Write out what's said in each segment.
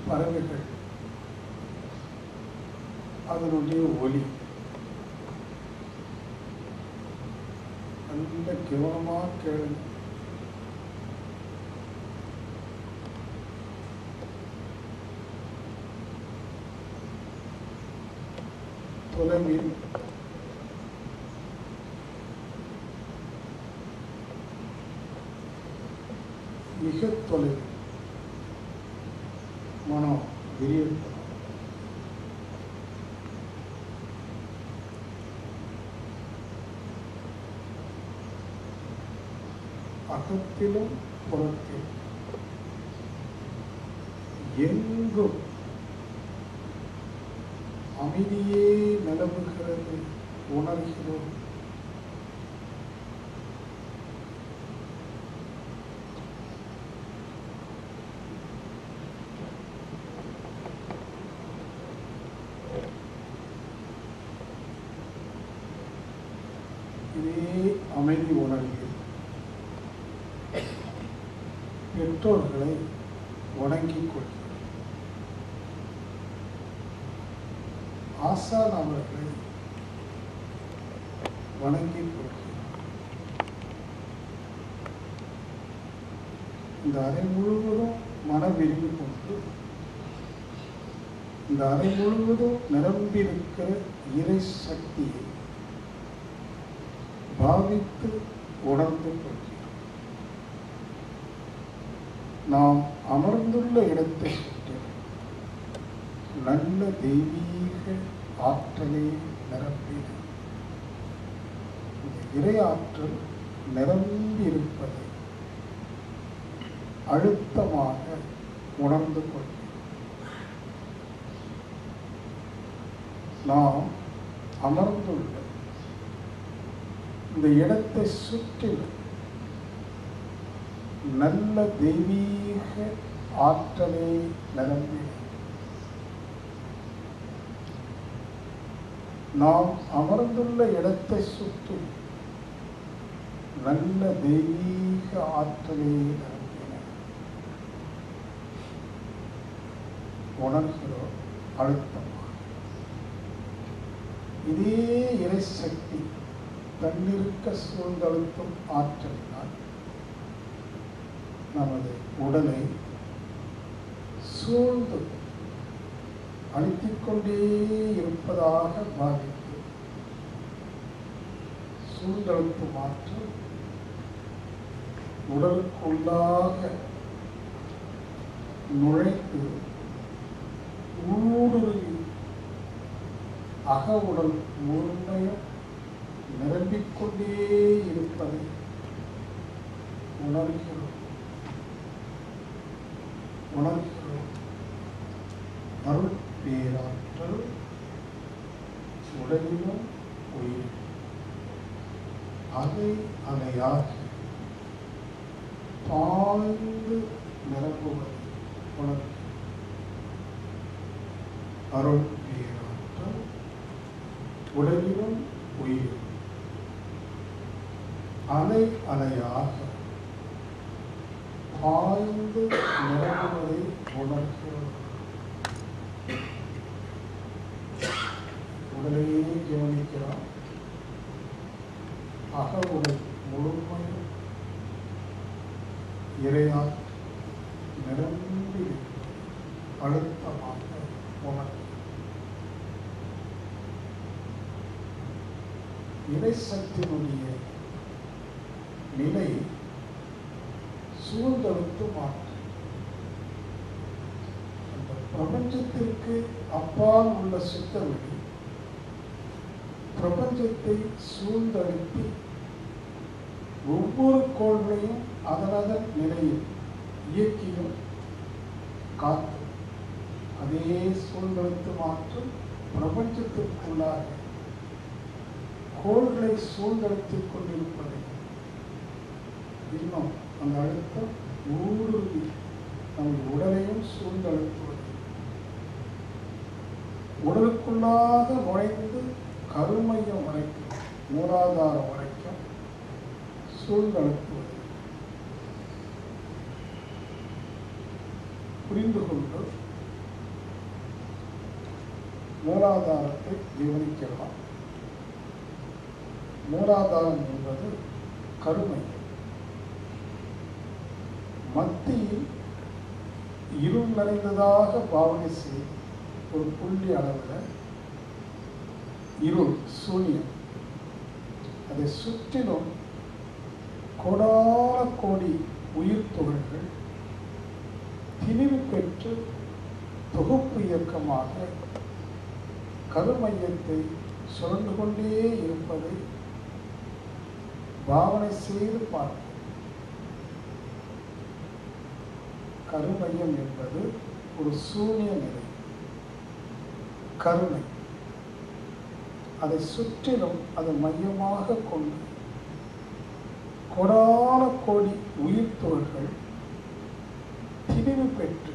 பறவைகள் அதனுடைய ஒலி நல்ல கவனமா கேளுங்க தொலைவில் மிக தொலைவில் மனம் விரியப்படும் அகத்திலும் புறத்திலும் எங்கும் அமைதியே நிலவுகிறது உணர்கிறோம் இதே அமைதி உணர்வில் பெற்றோர்களை வணங்கிக் கொள்கிறோம் ஆசான் அவர்களை வணங்கிக் கொள்கிறோம் இந்த அறை முழுவதும் மனவிரிவு கொண்டு இந்த அறை முழுவதும் நிரம்பியிருக்கிற இறை சக்தியை பாவித்து உணர்ந்து கொள்கிறோம் நாம் அமர்ந்துள்ள இடத்தை சுற்றி நல்ல தெய்வீக ஆற்றலை நிரம்பின இந்த இறை ஆற்றல் நிரம்பி இருப்பதை அழுத்தமாக உணர்ந்து கொள்கிறோம் நாம் அமர்ந்துள்ள இந்த இடத்தை சுற்றிலும் நல்ல தெய்வீக ஆற்றலை நிரம்பி நாம் அமர்ந்துள்ள இடத்தை சுற்றி நல்ல தெய்வீக ஆற்றலை நிரம்பின உணர்கிறோம் அழுத்தமாக இதே இறை சக்தி தன்னிருக்க சூழ்ந்தழுத்தும் ஆற்றலினால் நமது உடலை சூழ்ந்து அழுத்திக் கொண்டே இருப்பதாக பாதித்து சூழ்ந்தழுத்தும் ஆற்றல் உடலுக்குள்ளாக நுழைந்து ஊடுருவி அக உடல் முழுமையும் நிரம்பிக்கொண்டே இருப்பதை உணர்கிறோம் உணர்கிறோம் அருள் பேராற்றல் உடலிலும் உயிர் அதை அலையாகி பாய்ந்து நிரப்புவதை உணர்கிறோம் அருள் பேராற்றல் உடலிலும் உயிர் அலை அலையாக பாய்ந்து நிரம்புவதை உணர்கிறோம் உடலையே கவனிக்கிறோம் அக உடல் முழுமையும் இறையால் நிரம்பி அழுத்தமாக உணர்கிறோம் இறைசக்தியினுடைய நிலை சூழ்ந்தழுத்து மாற்று அந்த பிரபஞ்சத்திற்கு அப்பால் உள்ள சித்தவெளி பிரபஞ்சத்தை சூழ்ந்தழுத்தி ஒவ்வொரு கோள்களையும் அதனதன் நிலையில் இயக்கியும் காத்து அதே சூழ்ந்தழுத்து மாற்றம் பிரபஞ்சத்திற்குள்ளாக கோள்களை சூழ்ந்தழுத்திக் கொண்டிருப்பதை இன்னும் அந்த அழுத்தம் ஊடுருவி நம் உடலையும் சூழ்ந்தழுத்துவது உடலுக்குள்ளாக நுழைந்து கருமையம் வரைக்கும் மூலாதாரம் வரைக்கும் சூழ்ந்தழுத்துவது புரிந்து கொண்டு மூலாதாரத்தை விவரிக்கலாம் மூலாதாரம் என்பது கருமை மத்தியில் இருள் நிறைந்ததாக பாவனை செய்து ஒரு புள்ளி அளவில் இருள் சூனியம் அதை சுற்றிலும் கோடான கோடி உயிர் துகள்கள் திணிவு பெற்று தொகுப்பு இயக்கமாக கருமையத்தை சுரண்டு கொண்டே இருப்பதை பாவனை செய்து பார்ப்போம் கருமையம் என்பது ஒரு சூனிய நிலை கருணை அதை சுற்றிலும் அதை மையமாக கொண்டு கொடான கோடி உயிர் துகள்கள் திணிவு பெற்று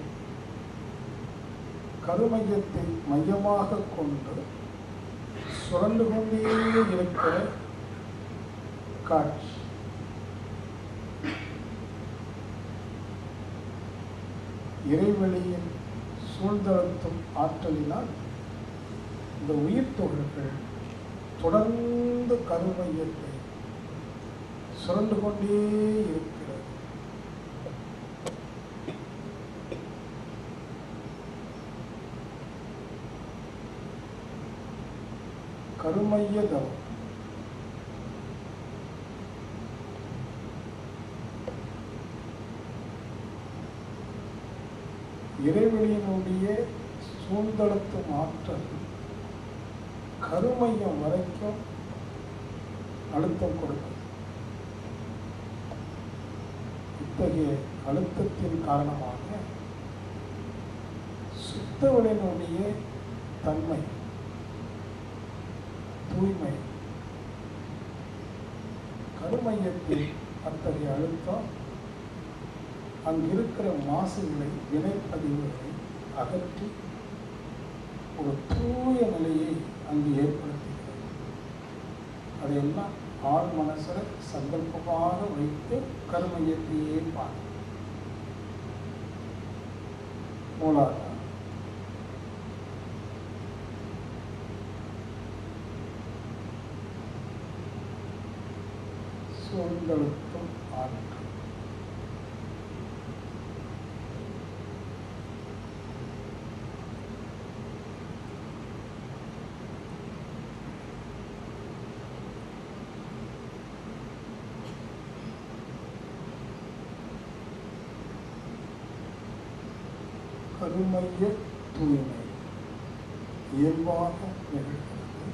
கருமையத்தை மையமாக கொண்டு சுரண்டு கொண்டே இருக்கிற காட்சி இறைவெளியின் சூழ்ந்தழுத்தும் ஆற்றலினால் இந்த உயிர் துகள்கள் தொடர்ந்து கருமையத்தை சுரண்டு கொண்டே இருக்கிறது கருமைய தவம் இறைவெளியினுடைய சூழ்ந்தழுத்தும் ஆற்றல் கருமையம் வரைக்கும் அழுத்தம் கொடுக்கும் இத்தகைய அழுத்தத்தின் காரணமாக சுத்தவளினுடைய தன்மை தூய்மை கருமையத்தில் அத்தகைய அழுத்தம் அங்கிருக்கிற மாசுகளை வினைப்பதிவுகளை அகற்றி ஒரு தூய நிலையை அங்கு ஏற்படுத்துகிறது அதையெல்லாம் ஆள் மனசில் சங்கல்பமாக வைத்து கருமையத்தையே பார்க்க மூலாதாரம் சூழ்ந்தழுத்தும் ஆற்றல் கருமைய தூய்மை இயல்பாக நிகழ்கிறது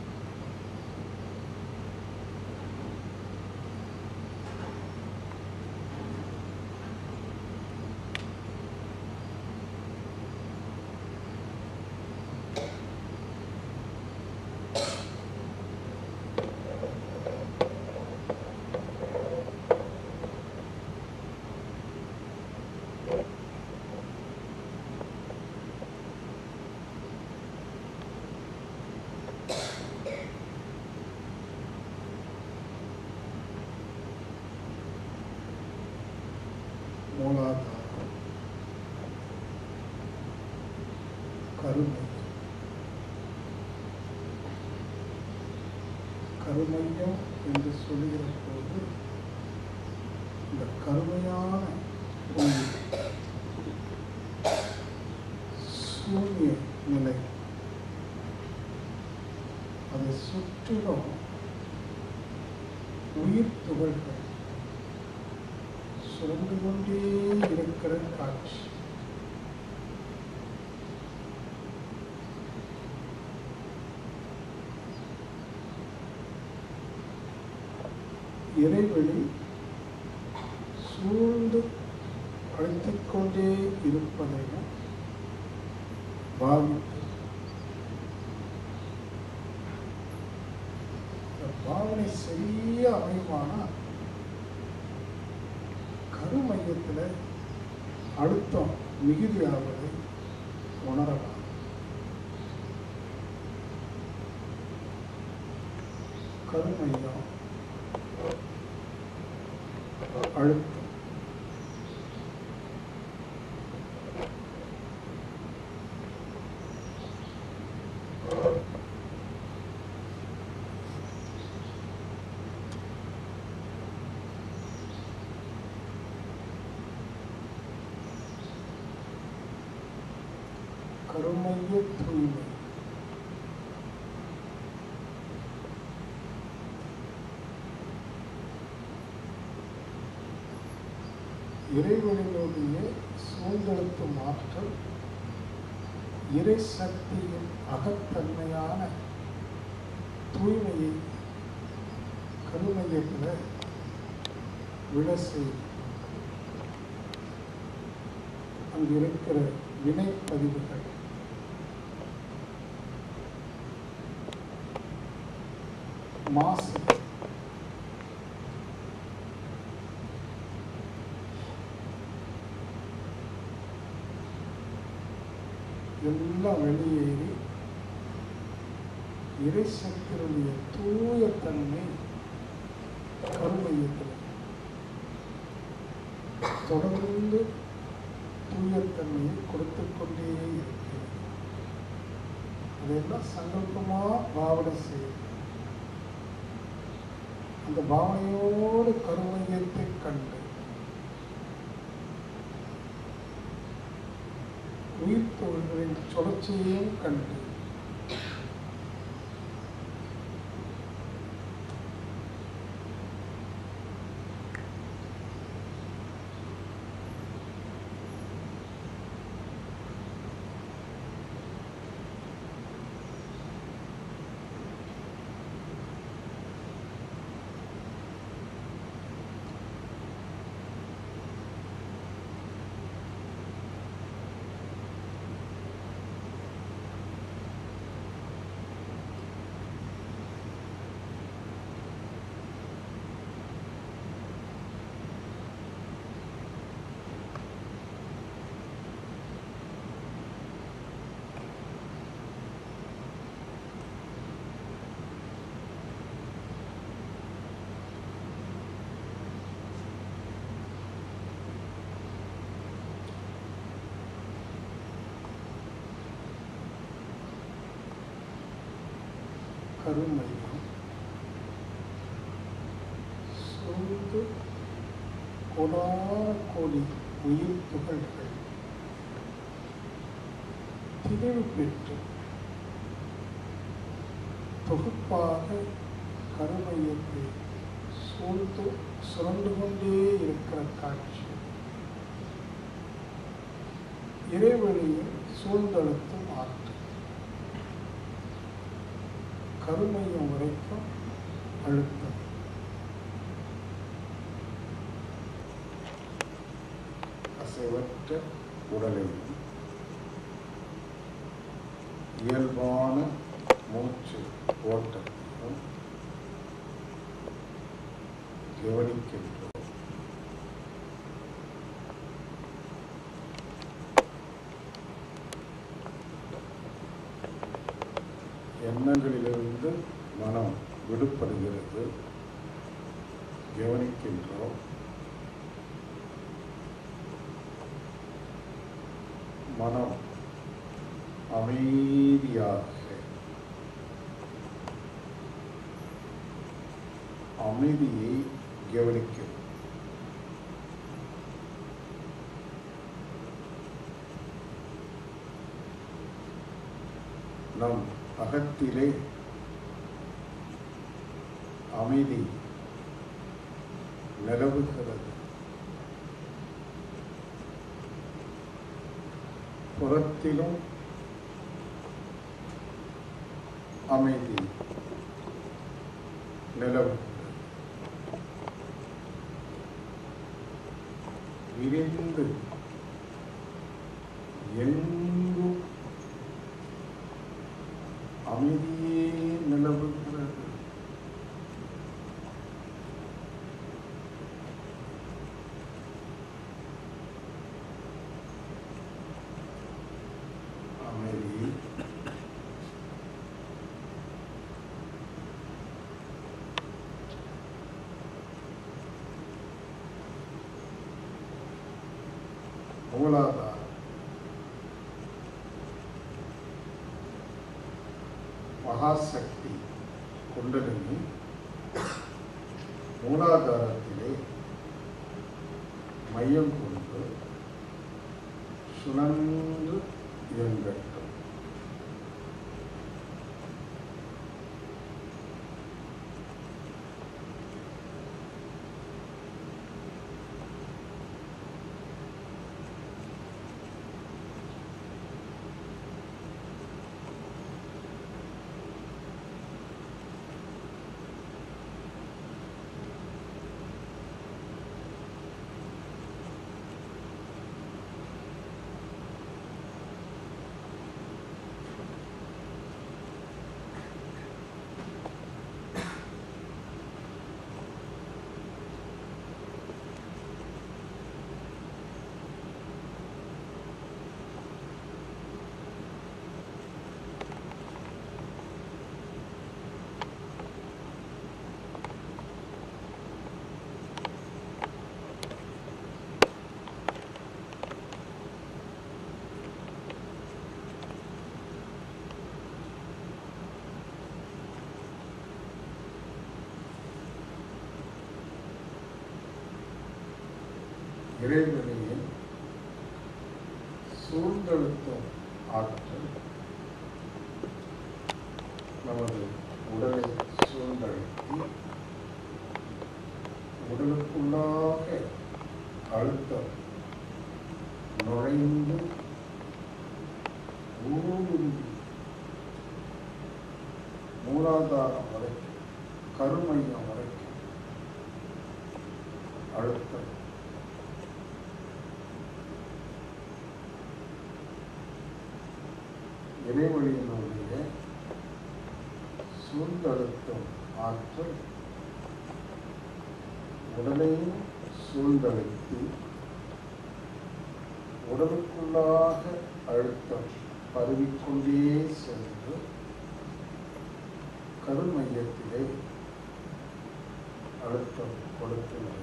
மூலாதாரம் கருமை கருமையம் என்று சொல்லுகிற போது இந்த கருமையான உயிர் சூரிய நிலை அதை சுற்றிலும் உயிர் துகள்கள் சுரந்து கொண்டே இருக்கிற காட்சி இறைவெளி சூழ்ந்து அழைத்துக் கொண்டே இருப்பதையும் பாவித்து இந்த பாவனை சரியா அமையுமானால் கருமையத்தில் அழுத்தம் மிகுதியாவதை உணரலாம் கருமையம் அழுத்தம் கருமைய தூய்மை இறைவனினுடைய சூழ்ந்தெழுத்தும் ஆற்றல் இறை சக்தியின் அகத்தன்மையான தூய்மையை கருமையத்தில் விழ செய்து அங்கு இருக்கிற வினைப்பதிவுகள் மாசு எல்லாம் வெளியேறி இறைசக்தியுடைய தூய தன்மை கருமையத்தில் தொடர்ந்து தூயத்தன்மையை கொடுத்து கொண்டே இருக்கிறது அதெல்லாம் சங்கல்பமாக பாவனை செய்யும் அந்த பாவனையோடு கருமையத்தை கண்டு உயிர் தொழில்களின் சுழற்சியையும் கண்டு கருமையம் சூழ்ந்து கொடான கோடி உயிர் துகள்கள் திரிவு பெற்று தொகுப்பாக கருமையத்தை சூழ்ந்து சுரண்டு கொண்டே இருக்கிற காட்சி இறைவழியில் சூழ்ந்தழுத்தும் ஆற்றல் கருமையம் வரைக்கும் அழுத்தம் அசைவற்ற உடலையும் இயல்பான மூச்சு ஓட்டத்தையும் கவனிக்கின்றோம் எண்ணங்களிலிருந்து மனம் விடுபடுகிறது கவனிக்கின்றோம் மனம் அமைதியாக அமைதியை கவனிக்கும் நம் அகத்திலே அமைதி நிலவுகிறது புறத்திலும் அமைதி நிலவுகிறது விரிந்து எங்கும் அமைதியே நிலவுகிறது அமைதி மூலாதாரம் மகாசக்தி குண்டலினி மூலாதாரத்திலே மையம் கொண்டு சுழன்று இயங்கட்டும் இறைவனையின் சூழ்ந்தழுத்தும் ஆற்றல் நமது உடலை சூழ்ந்தழுத்தி உடலுக்குள்ளாக அழுத்தம் நுழைந்து ஊடுருவி மூலாதாரம் வரைக்கும் கருமையம் வரைக்கும் அழுத்தம் இடைவெளியினுடைய சூழ்ந்தழுத்தும் ஆற்றல் உடலையும் சூழ்ந்தழுத்தி உடலுக்குள்ளாக அழுத்தம் பரவிக்கொண்டே சென்று கருமையத்திலே அழுத்தம் கொடுத்துள்ளது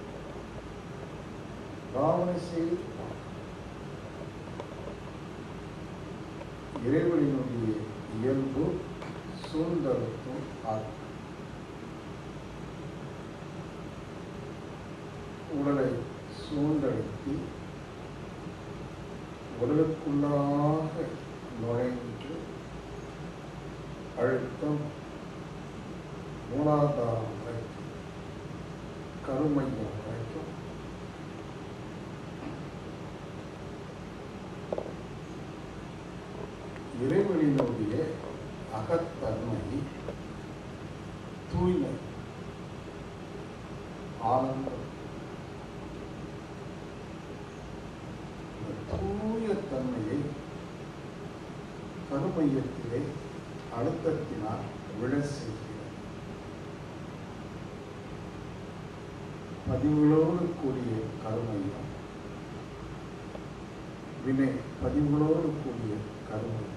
பாவனை செய்து இறைவனினுடைய இயல்பு சூழ்ந்தழுத்தும் ஆற்றல் உடலை சூழ்ந்தழுத்தி உடலுக்குள்ளாக நுழைந்து அழுத்தம் மூலாதாரம் வரைக்கும் கருமையம் வரைக்கும் இறைவனினுடைய அகத்தன்மை தூய்மை ஆனந்தம் இந்த தூய தன்மையை கருமையத்திலே அழுத்தத்தினால் விழ செய்கிறது பதிவுகளோடு கூடிய கருமையம் வினை பதிவுகளோடு கூடிய கருமையம்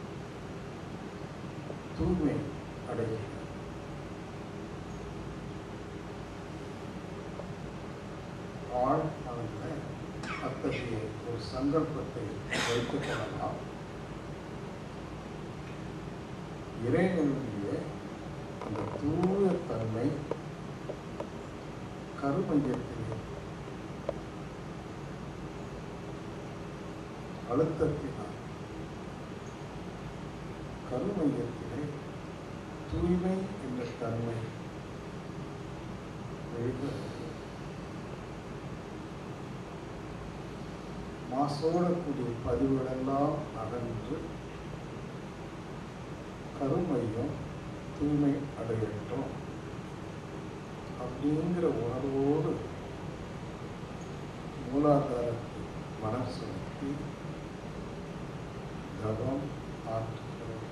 தூய்மை அடைகிறது ஆழ் மனதில் அத்தகைய ஒரு சங்கல்பத்தை வைத்துக் கொள்ளலாம் இறைவனுடைய அந்த தூய தன்மை கருமையத்திலே அழுத்தத்தினால் கருமையத்திலே தூய்மை என்ற தன்மை வெளிப்படுகிறது மாசோடக்கூடிய பதிவுகளெல்லாம் அகன்று கருமையும் தூய்மை அடையட்டும் அப்படிங்கிற உணர்வோடு மூலாதாரத்தை மனம் செலுத்தி தவம் ஆற்றுகிறோம்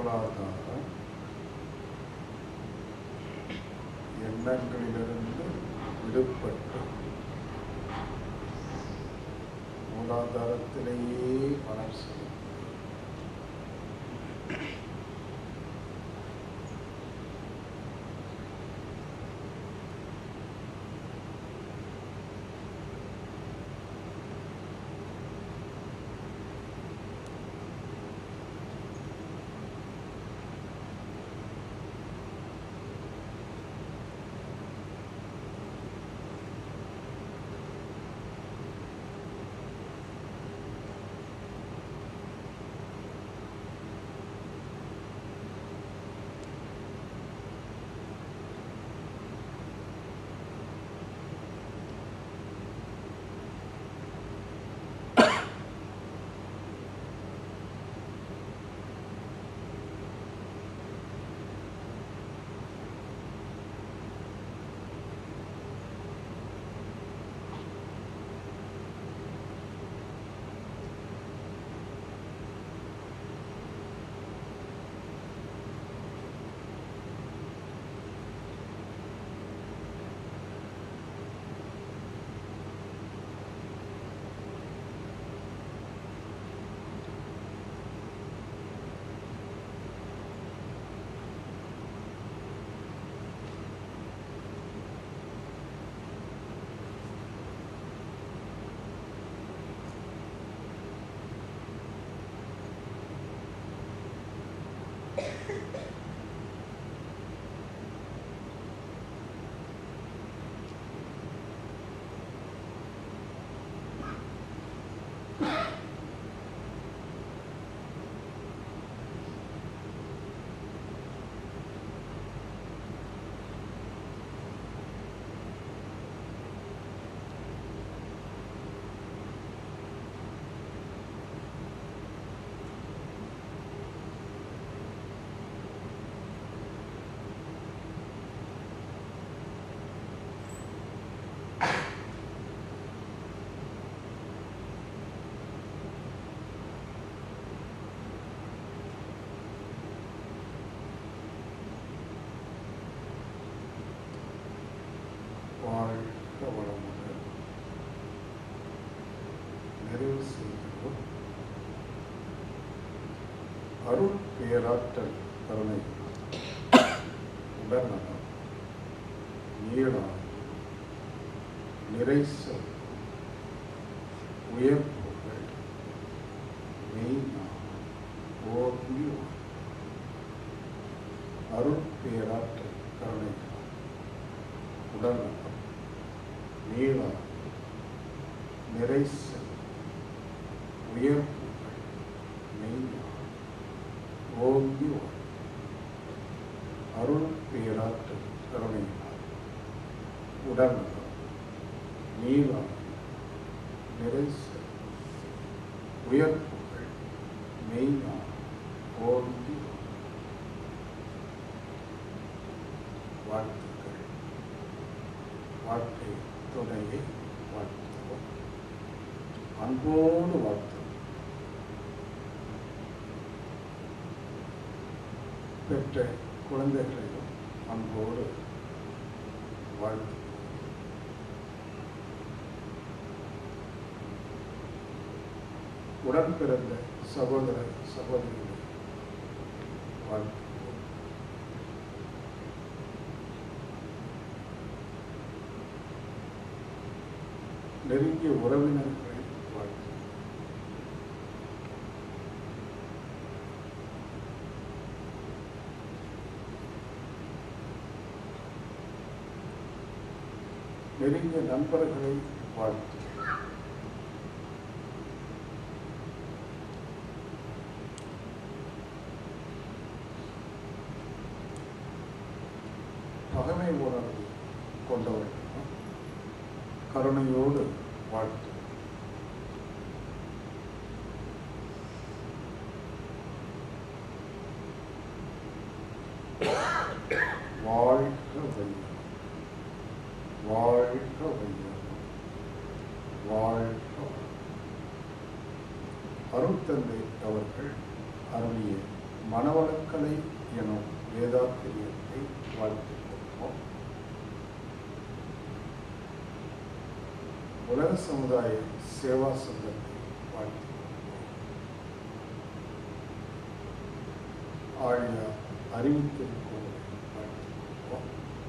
மூலாதாரம் எண்ணங்களிலிருந்து விடுபட்டு மூலாதாரத்திலேயே மனம் செலுத்தும் வாழ்க வளமுடன் நிறைவு செய்கிறோம் அருள் பேராற்றல் கருணை உடல்நலம் நீளாம் நிறைசல் உயர்ப்புகள் மெய்னா ஓங்கி வாழ். அருள் பேராற்றல் கருணை உடல்நலம் நீளம் நிறைசல் உயர்ப்புகள் மெய்யா ஓங்கி வாழ். அருள் பேராற்றல் கருணையினால் உடல்நலம் நீளம் நிறைசல் உயர்ப்புகள் மெய்யா ஓங்கி வாழ். வாழ்த்துக்கள் வாழ்க்கை துணையை வாழ்த்துவோம் அன்போடு வாழ்த்து பெற்ற குழந்தைகளையும் அன்போடு வாழ்த்து உடன் பிறந்த சகோதர சகோதரிகளை வாழ்த்துவோம் நெருங்கிய உறவினர்களை வாழ்த்து நெருங்கிய நண்பர்களை வாழ்த்து பகமை உணர்வு கொண்டவர்கள் கருணையோடு வாழ்த்து வாழ்க வையம் வாழ்க வையம் வாழ்க வளம். அருட்தந்தை அவர்கள் அருளிய மனவளக்கலை எனும் வேதாத்திரியத்தை வாழ்த்துக் கொள்வோம் உலக சமுதாய சேவா சங்கத்தை வாழ்த்துக் கொள்வோம் ஆழியா அறிவித்திருக்கோம் வாழ்த்துக் கொள்வோம்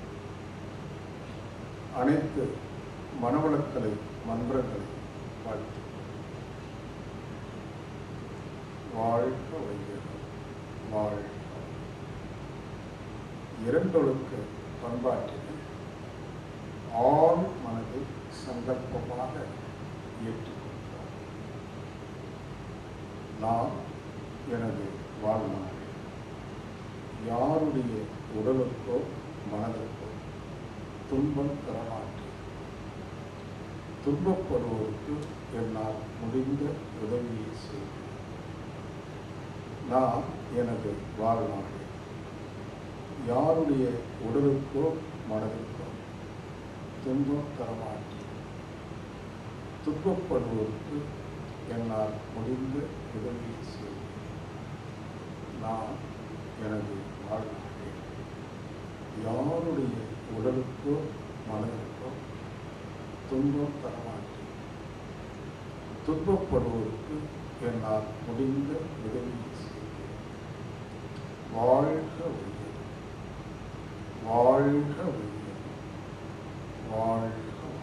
அனைத்து மனவளக்கலை மன்றங்களை வாழ்த்துக் கொள்வோம் வாழ்க வையகம் வாழ்க இரண்டொழுக்க பண்பாட்டினை ஆள் மனதை சங்கல்பமாக ஏற்றுக்கொண்டார் நான் எனது வாழ்நாளில் யாருடைய உடலுக்கோ மனதிற்கோ துன்பம் தரமாட்டேன் துன்பப்படுவோருக்கு என்னால் முடிந்த உதவியை செய்வேன் நான் எனது வாழ்நாளில் யாருடைய உடலுக்கோ மனதிற்கோ துன்பம் தரமாட்டேன் துன்பப்படுவோருக்கு என்னால் முடிந்த உதவியை செய்வேன் நான் எனது வாழ்நாளில் யாருடைய உடலுக்கோ மனதிற்கோ துன்பம் தரமாட்டேன் துன்பப்படுவோருக்கு என்னால் முடிந்த உதவியை செய்வேன் வாழ்க உயிர் வாழ்க உயிர் வாழ்க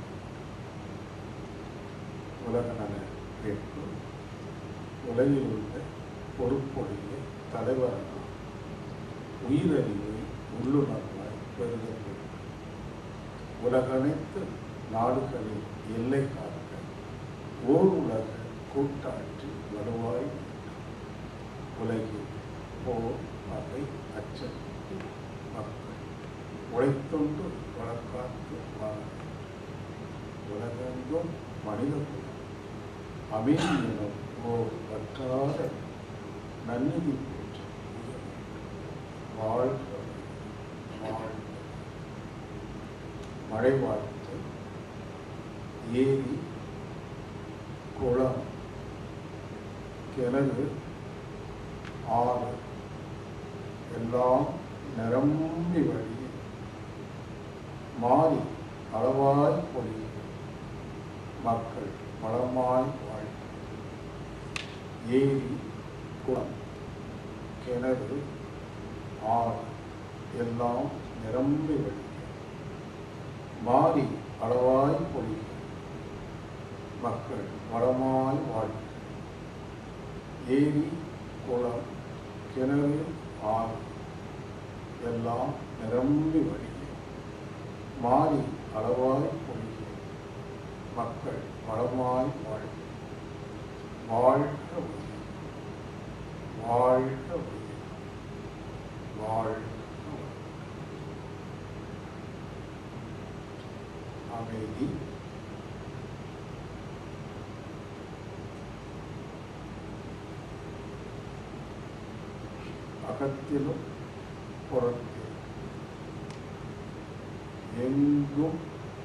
உலக நல கேட்பு உலகில் உள்ள பொறுப்புடைய தலைவரான உயிரறிவை உள்ளுணர்வாய் பெறுக உலகனைத்து நாடுகளின் எல்லை காக்க ஓர் உலக கூட்டாட்சி வலுவாய் உலகில் போர் பகை அச்சத்து மக்கள் உழைத்தொண்டு வழக்காத்து வாழ உலகெங்கும் மனித குலம் அமைதி எனும் ஓர் வற்றாத நன்னிதி போற்ற வாழ்க வாழ்க மழை வாழ்த்து ஏரி குளம் கிணறு ஆறு எல்லாம் நிரம்பி வழி மாறி அளவாய் பொழி மக்கள் வளமாய் வாழ் ஏரி குளம் கிணறு ஆறு எல்லாம் நிரம்பி வழி மாறி அளவாய் பொழி மக்கள் வளமாய் வாழ் ஏரி குளம் கிணறு ஆறு எல்லாம் நிரம்பி வழிய மாறி அளவாய் பொழிய மக்கள் வளமாய் வாழ் வாழ்க உயிர் வாழ்க உயிர் வாழ்க உயிர். அமைதி அகத்திலும் புறத்திலும் எங்கும்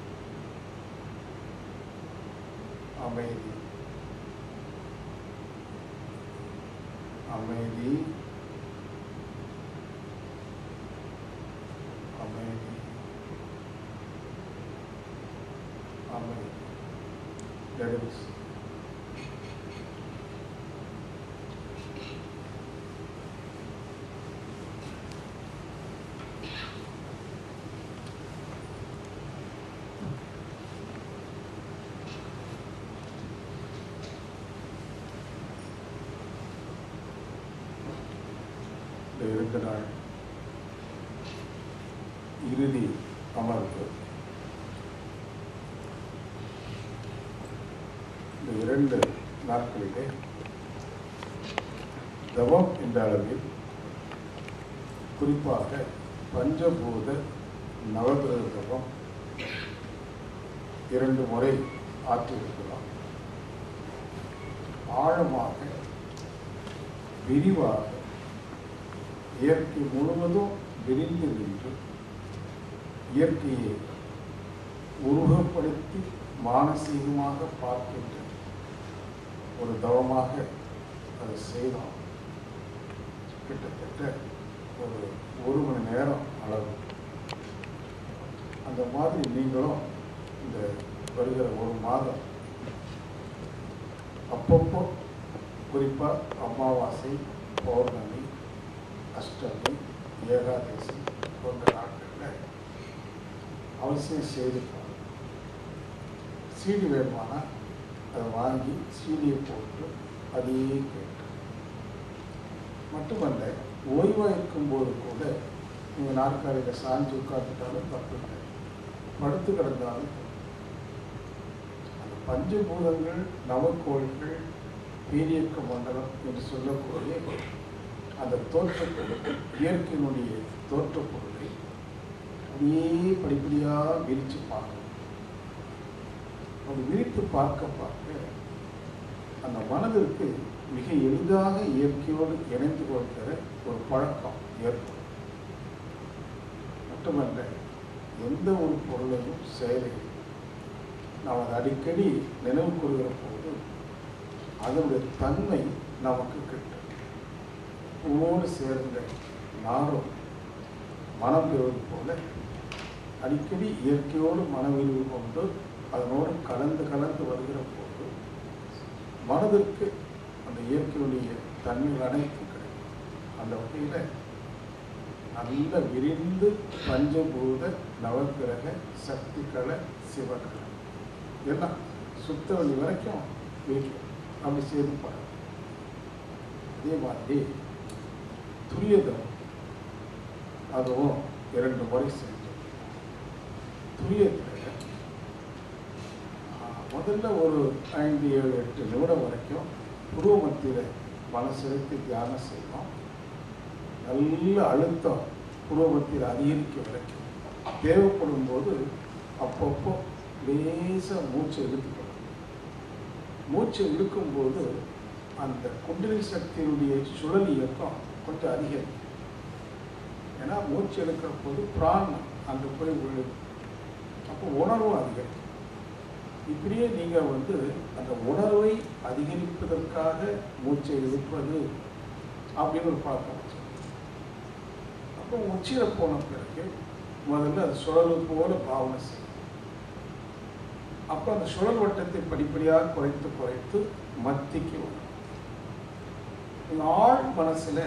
அமைதி அமைதி அமைதி அமைதி Let us இந்த இரண்டு நாள் இறுதி அமர்வு இந்த இரண்டு நாட்களிலே தவம் என்ற அளவில் குறிப்பாக பஞ்சபூத நவகிரக தவம் இரண்டு முறை ஆற்றியிருக்கலாம் ஆழமாக விரிவாக இயற்கை முழுவதும் விரிந்து நின்று இயற்கையை உருவப்படுத்தி மானசீகமாக பார்க்கின்ற ஒரு தவமாக அதை செய்தோம் கிட்டத்தட்ட ஒரு ஒரு மணி நேரம் அளவு அந்த மாதிரி நீங்களும் இந்த வருகிற ஒரு மாதம் அப்பப்போ குறிப்பாக அமாவாசை பௌர்ணமி அஷ்டமி ஏகாதசி போன்ற நாட்களில் அவசியம் செய்து பாருங்க. சீடி வேணுமானா அதை வாங்கி சீடியை போட்டு அதையே கேட்டு மட்டுமல்ல ஓய்வாக இருக்கும்போது கூட நீங்கள் நாற்காலியில் சாஞ்சு உட்காந்துட்டாலும் தப்பு இல்லை படுத்து கிடந்தாலும் தப்பு. அந்த பஞ்சபூதங்கள் நவக்கோள்கள் வீரியக்க மண்டலம் என்று சொல்லக்கூடிய அந்த தோற்றப்பொருள் இயற்கையினுடைய தோற்றப்பொருளை அப்படியே படிப்படியாக விரித்து பார்க்கணும் அப்படி விரித்து பார்க்க பார்க்க அந்த மனதிற்கு மிக எளிதாக இயற்கையோடு இணைந்து கொள்கிற ஒரு பழக்கம் ஏற்படும் மட்டுமல்ல எந்த ஒரு பொருளையும் செயலையும் நாம் அதை அடிக்கடி நினைவு கூறுகிற போது அதனுடைய தன்மை நமக்கு கிட்டும் பூவோடு சேர்ந்த நாரும் மனம் பெறுவது போல அடிக்கடி இயற்கையோடு மனவிரிவு கொண்டு அதனோடு கலந்து கலந்து வருகிற போது மனதிற்கு அந்த இயற்கையுடைய தன்மைகள் அனைத்தும் கிடைக்கும் அந்த வகையில் நல்ல விரிந்து பஞ்சபூத நவக்கிரக சக்திகளை சிவக்களை எல்லாம் சுத்தவெளி வரைக்கும் வீட்டில் அப்படி செய்து பாருங்க அதே மாதிரி துரியதம் அதுவும் இரண்டு முறை செஞ்சோம் துரியத்தில் முதல்ல ஒரு ஐந்து ஏழு எட்டு நிமிடம் வரைக்கும் புருவ மத்தியில் மனசெலுத்தி தியானம் செய்யணும் நல்ல அழுத்தம் புருவ மத்தியில் அதிகரிக்க வரைக்கும் தேவைப்படும் போது அப்பப்போ லேசாக மூச்சை இழுத்துக்கணும் மூச்சை இழுக்கும்போது அந்த குண்டலி சக்தியினுடைய சுழல் இயக்கம் கொஞ்சம் அதிகரிக்கும் ஏன்னா மூச்சு எடுக்கிற போது பிராணம் அங்கே போய் விழுது அப்போ உணர்வும் அதிகரிக்கும் இப்படியே நீங்கள் வந்து அந்த உணர்வை அதிகரிப்பதற்காக மூச்சை இழுப்பது அப்படின்னு ஒரு பழக்கம் வச்சு அப்போ உச்சியில் போன பிறகு முதல்ல அது சுழல் போல பாவனை செய்யும் அப்போ அந்த சுழல் வட்டத்தை படிப்படியாக குறைத்து குறைத்து மத்திக்கு வரும் இந்த ஆழ் மனசில்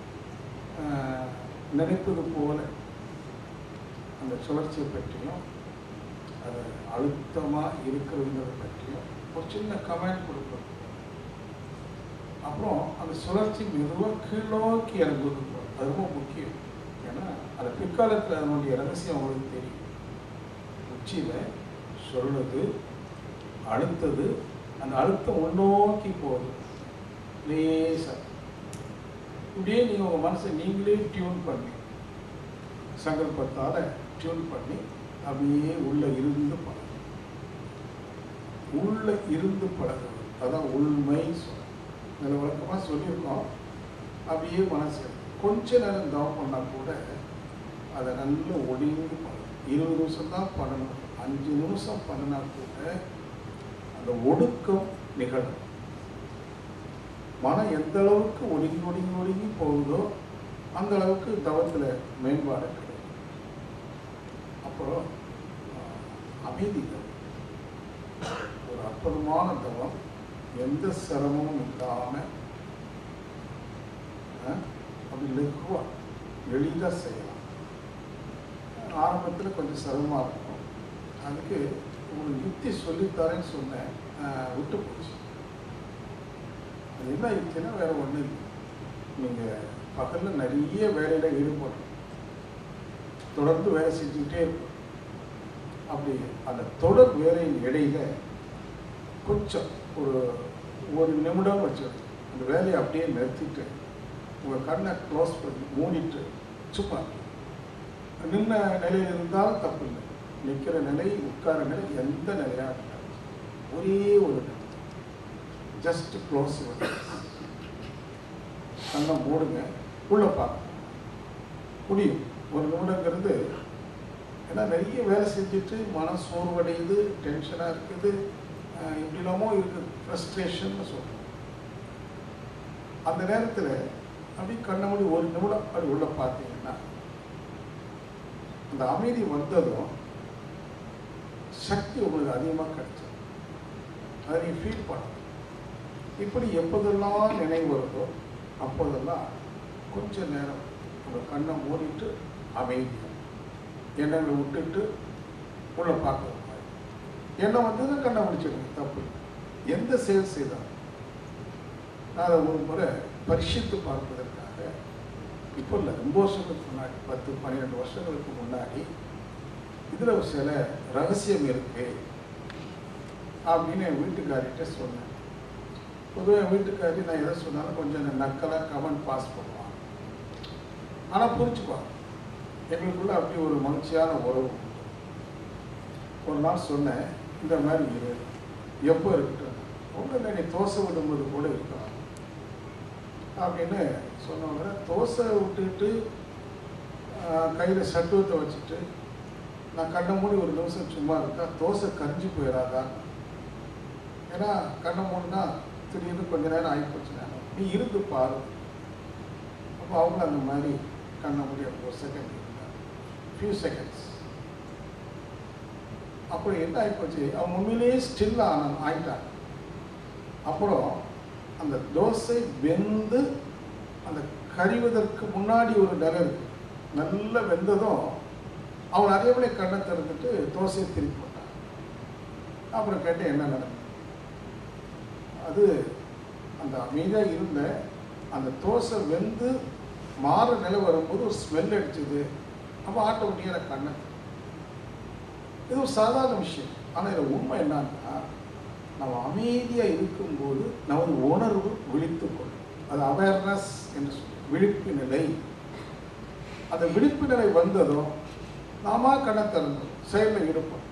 நினைப்பது போல அந்த சுழற்சியை பற்றியும் அது அழுத்தமாக இருக்கிறதுங்கிறத பற்றியும் ஒரு சின்ன கமெண்ட் கொடுப்பது அப்புறம் அந்த சுழற்சி மெதுவாக கீழ்நோக்கி இறங்குவது போல. அது ரொம்ப முக்கியம் ஏன்னா அந்த பிற்காலத்தில் அதனுடைய ரகசியம் உங்களுக்கு தெரியும் உச்சியில் சொல்லுது அழுத்தது அந்த அழுத்தம் உள்நோக்கி போகுது லேசாக இப்படியே நீங்கள் உங்கள் மனசை நீங்களே டியூன் பண்ணி சங்கல்பத்தால் டியூன் பண்ணி அப்படியே உள்ள இருந்து பழகும் உள்ள இருந்து பழகுவது அதான் உண்மை சொல் இதில் வழக்கமாக சொல்லியிருக்கோம் அப்படியே மனசு கொஞ்ச நேரம் தவம் பண்ணால் கூட அதை நல்லா ஒடிந்து பண்ணணும் இருபது நிமிஷம் தான் பண்ணணும் அஞ்சு நிமிஷம் பண்ணினா கூட அந்த ஒடுக்கம் நிகழும் மனம் எந்த அளவுக்கு ஒடுங்கி ஒடுங்கி ஒடுங்கி போகுதோ அந்த அளவுக்கு தவத்தில் மேம்பாடு கிடைக்கும் அப்புறம் ஆஹ், அமைதி தவம் ஒரு அற்புதமான தவம் எந்த சிரமமும் இல்லாமல் அப்படி லெகுவாக எளிதாக செய்யலாம் ஆரம்பத்தில் கொஞ்சம் சிரமமாக இருக்கும் அதுக்கு உங்களுக்கு யுக்தி சொல்லித்தரேன்னு சொன்னேன் ஆஹ், விட்டு போச்சு அது என்ன யுக்தினா வேற ஒன்றும் இல்லை நீங்கள் பகலில் நிறைய வேலையில் ஈடுபடணும் தொடர்ந்து வேலை செஞ்சுக்கிட்டே இருக்கும் அப்படி அந்த தொடர் வேலையின் இடையில கொஞ்சம் ஒரு ஒரு நிமிடம் வச்சிடும் அந்த வேலையை அப்படியே நிறுத்திட்டு உங்கள் கண்ணை க்ளோஸ் பண்ணி மூடிட்டு சும்மா நின்ன நிலையில் இருந்தாலும் தப்பு இல்லை நிற்கிற நிலை உட்கார நிலை எந்த நிலையாக இருந்தாலும் ஒரே ஒரு ஜஸ்ட் க்ளோஸ் கண்ணை மூடுங்க உள்ள பார்க்க முடியும் ஒரு நிமிடங்கிறது ஏன்னா நிறைய வேலை செஞ்சுட்டு மன சோர்வடையுது டென்ஷனாக இருக்குது அஹ் எப்படிலாமோ இருக்குது ஃப்ரஸ்ட்ரேஷன் சொல்கிறோம் அந்த நேரத்தில் அப்படி கண்ண மூடி ஒரு நிமிடம் அப்படி உள்ள பார்த்தீங்கன்னா அந்த அமைதி வந்ததும் சக்தி உங்களுக்கு அதிகமாக கிடைச்சது அதை நீங்கள் ஃபீல் பண்ணணும் இப்படி எப்போதெல்லாம் நினைவு வருதோ அப்போதெல்லாம் கொஞ்ச நேரம் உங்கள் கண்ணை மூடிட்டு அமைதியாக எண்ணங்களை விட்டுட்டு உள்ள பார்க்குற மாதிரி எண்ணம் வந்தது கண்ணை முடிச்சிடுங்க தப்பு இல்லை. எந்த செயல் செய்தாலும் நான் அதை ஒரு முறை பரிசித்து பார்ப்பதற்காக இப்போ இல்லை ரொம்ப வருஷங்களுக்கு முன்னாடி பத்து பன்னிரெண்டு வருஷங்களுக்கு முன்னாடி இதில் ஒரு சில ரகசியம் இருக்கு அப்படின்னு என் வீட்டுக்காரிட்ட சொன்னேன் பொதுவாக என் வீட்டுக்காரி நான் எதை சொன்னாலும் கொஞ்சம் நக்கலாக கமெண்ட் பாஸ் பண்ணுவான் ஆனால் புரிச்சுக்குவாங்க எங்களுக்குள்ள அப்படி ஒரு மகிழ்ச்சியான உறவு உண்டு. ஒரு நாள் சொன்னேன் இந்த மாதிரி இரு எப்போ இருக்கட்டும் உங்களை நீ தோசை விடும்போது கூட இருக்கலாம் அப்படின்னு சொன்னவங்க தோசை விட்டுட்டு கையில் சட்டுவத்தை வச்சுட்டு நான் கண்ணை மூடி ஒரு நிமிஷம் சும்மா இருக்கா தோசை கரிஞ்சு போயிடாதா ஏன்னா கண்ணை மூடினா திடீர்னு கொஞ்ச நேரம் ஆகி போச்சுன்னா நீ இருந்து பாரு அப்போ அவங்க அந்த மாதிரி கண்ணை மூடி ஒரு செகண்ட் இருந்தாங்க ஃபியூ செகண்ட்ஸ் அப்புறம் என்ன ஆகிப்போச்சு அவங்க உண்மையிலேயே ஸ்டில் ஆன ஆயிட்டாங்க அப்புறம் அந்த தோசை வெந்து அந்த கரிவதற்கு முன்னாடி ஒரு நிலை இருக்கு நல்லா வெந்ததும் அவன் அறியாமலே கண்ணை திறந்துட்டு தோசையை திருப்பி போட்டான் அப்புறம் கேட்டேன் என்ன நடந்தது அது அந்த அமைதியாக இருந்த அந்த தோசை வெந்து மாற நிலை வரும்போது ஒரு ஸ்மெல் அடிச்சுது அப்போ ஆட்டோமேட்டிக்காக கண்ணை இது ஒரு சாதாரண விஷயம் ஆனால் இதில் உண்மை என்னன்னா நம்ம அமைதியாக இருக்கும்போது நமது உணர்வு விழித்து கொள்ளும் அது அவேர்னஸ் என்று சொல்லுவோம் விழிப்பு நிலை அந்த விழிப்பு நிலை வந்ததும் நாம கண்ணை திறந்தோம் செயலில் இருப்போம்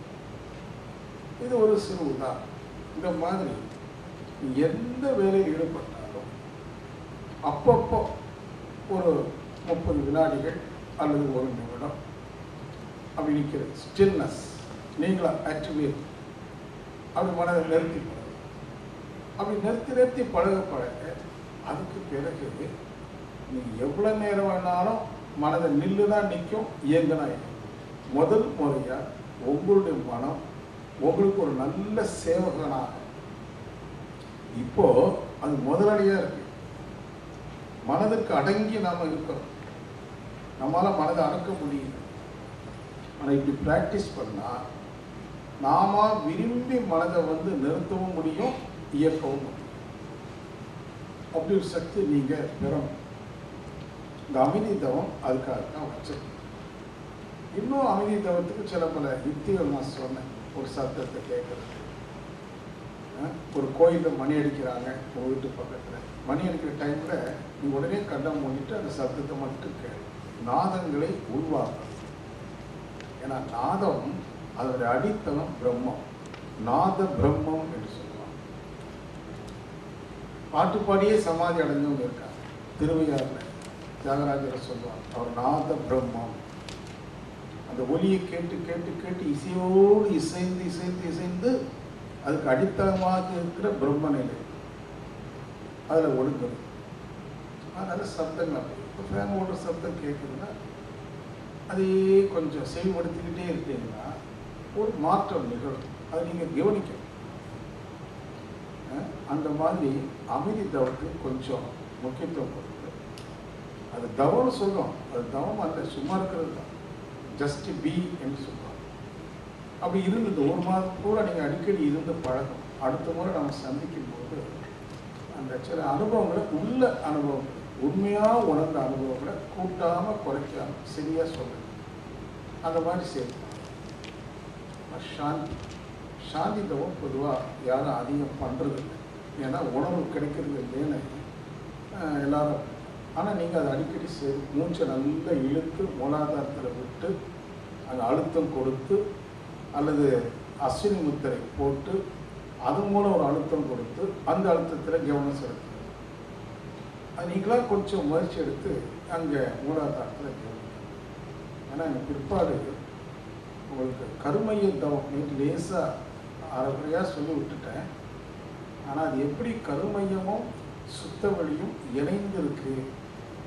இது ஒரு சிறு உதாரணம் இந்த மாதிரி நீ எந்த வேலையில் ஈடுபட்டாலும் அப்பப்போ ஒரு முப்பது வினாடிகள் அல்லது ஒரு நிமிடம் அப்படி நிற்கிறது ஸ்டில்னஸ் நீங்களா ஆக்டிவேட் அப்படி மனதை நிறுத்தி பழகு அப்படி நிறுத்தி நிறுத்தி பழக பழக அதுக்கு பிறகு நீ எவ்வளோ நேரம் வேணாலும் மனதை நில்லுனா நிற்கும் இயங்குனா இயங்கும் முதல் முறையாக உங்களுடைய மனம் உங்களுக்கு ஒரு நல்ல சேவகனாக இப்போ அது முதலாளியாக இருக்கு மனதுக்கு அடங்கி நாம் இருக்கிறோம் நம்மளால் மனதை அடக்க முடியும் ஆனால் இப்படி ப்ராக்டிஸ் பண்ணால் நாம விரும்பி மனதை வந்து நிறுத்தவும் முடியும் இயக்கவும் முடியும் அப்படி ஒரு சக்தி நீங்கள் பெறணும் இந்த அமைதி தவம் அதுக்காக தான் வச்சிருக்கேன் இன்னும் அமைதி தவத்துக்கு சில பல யுக்திகள் நான் சொன்னேன் ஒரு சத்தத்தை கேட்கறது அஹ், ஒரு கோயிலில் மணி அடிக்கிறாங்க உங்கள் வீட்டு பக்கத்தில் மணி அடிக்கிற டைமில் நீ உடனே கண்ணை மூடிட்டு அந்த சத்தத்தை மட்டும் கேளு நாதங்களை உருவாக்கணும் ஏன்னா நாதம் அதனுடைய அடித்தளம் பிரம்மம் நாத பிரம்மம் என்று சொல்லுவாங்க பாட்டு பாடியே சமாதி அடைஞ்சவங்க இருக்காங்க திருவையாறுல தியாகராஜர் சொல்லுவாங்க அவர் நாத பிரம்மம் அந்த ஒலியை கேட்டு கேட்டு கேட்டு இசையோடு இசைந்து இசைந்து இசைந்து அதுக்கு அடித்தளமாக இருக்கிற பிரம்ம நிலை அதில் ஒடுங்குது அதனால சப்தங்கள் அப்படி இப்போ ஃபேன் ஓடுற சப்தம் கேட்குதுன்னா அதையே கொஞ்சம் செவிப்படுத்திக்கிட்டே இருக்கீங்கன்னா ஒரு மாற்றம் நிகழும் அதை நீங்கள் கவனிக்கணும் அஹ் அந்த மாதிரி அமைதி தவத்துக்கு கொஞ்சம் முக்கியத்துவம் கொடுத்து அது தவம்னு சொல்றோம் அது தவம் அல்ல சும்மா இருக்கிறது தான் ஜஸ்ட் பி என்று சொல்லுவாங்க அப்படி இருந்தது ஒரு மாதம் பூரா நீங்கள் அடிக்கடி இருந்து பழகும் அடுத்த முறை நம்ம சந்திக்கும் போது அந்த சில அனுபவங்களை உள்ள அனுபவங்கள் உண்மையாக உணர்ந்த அனுபவங்களை கூட்டாமல் குறைக்காம சரியாக சொல்லுங்க அந்த மாதிரி சேர்க்கணும் சாந்தி சாந்தி தவம் பொதுவாக யாரும் அதிகம் பண்ணுறது இல்லை ஏன்னா உணவு கிடைக்கிறது இல்லைன்னு ஆஹ், எல்லாரும் ஆனால் நீங்கள் அதை அடிக்கடி சரி மூச்சை நல்லா இழுத்து மூலாதாரத்தில் விட்டு அந்த அழுத்தம் கொடுத்து அல்லது அஸ்வினி முத்திரை போட்டு அது மூலம் ஒரு அழுத்தம் கொடுத்து அந்த அழுத்தத்தில் கவனம் செலுத்துங்க அது நீங்களாம் கொஞ்சம் முயற்சி எடுத்து அங்கே மூலாதாரத்தில் கவனிக்கணும் ஏன்னா எனக்கு பிற்பாடு உங்களுக்கு கருமைய தவம் நேற்று லேசாக அரைக்குறையாக சொல்லி விட்டுட்டேன் ஆனால் அது எப்படி கருமையமும் சுத்த வழியும் இணைந்து இருக்கு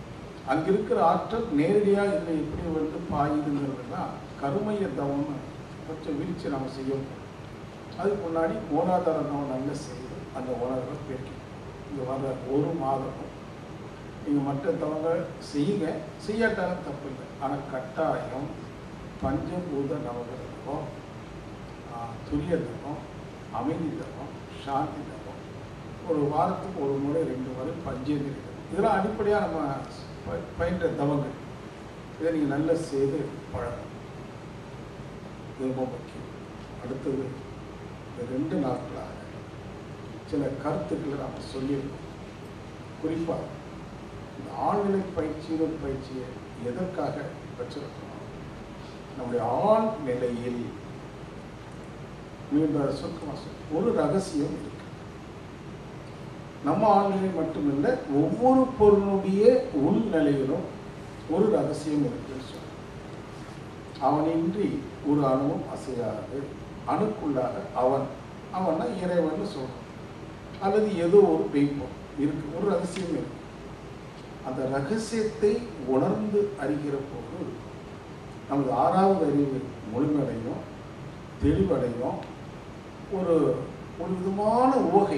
அங்கே இருக்கிற ஆற்றல் நேரடியாக இதில் எப்படி வந்து பாயுதுங்கிறதுலாம் கருமைய தவம்னு கொஞ்சம் வீழ்ச்சி நம்ம செய்யணும் அதுக்கு முன்னாடி மூலாதார தவம் நல்ல செய்து அந்த உணர்வை பெருக்கி இங்கே வர ஒரு மாதம் நீங்கள் மற்ற தவங்கள் செய்யுங்க செய்யாட்டாலும் தப்பு இல்லை ஆனால் கட்டாயம் பஞ்சபூத நவகிரகம் துரிய தவம் அமைதி தவம் சாந்தி தவம் ஒரு வாரத்துக்கு ஒரு முறை ரெண்டு முறை பஞ்சேந்திரி தவம் இதெல்லாம் அடிப்படையாக நம்ம ப- பயின்ற தவங்கள் இதை நீங்கள் நல்லா செய்து பழகணும் இது ரொம்ப முக்கியம் அடுத்தது இந்த ரெண்டு நாட்களாக சில கருத்துக்களை நாம் சொல்லியிருக்கோம் குறிப்பாக இந்த ஆழ்நிலை பயிற்சியின் பயிற்சியை எதற்காக வச்சிருக்கோம் நம்முடைய ஆழ் நிலையில் மீண்டும் சுருக்கமாக சொல்ல ஒரு ரகசியம் இருக்கு நம்ம ஆழ்நிலை மட்டுமில்லை ஒவ்வொரு பொருளுடைய உள்நிலையிலும் ஒரு ரகசியம் இருக்குன்னு சொல்றோம் அவனின்றி ஒரு அணுவும் அசையாது அணுக்குள்ளாக அவன் அவன்னா இறைவன் சொல்றான் அல்லது ஏதோ ஒரு தெய்வம் இருக்கு ஒரு ரகசியம் இருக்கு அந்த ரகசியத்தை உணர்ந்து அறிகிற போது நமது ஆறாவது அறிவு முழுமையடையும் தெளிவடையும் ஒரு ஒரு விதமான ஓகை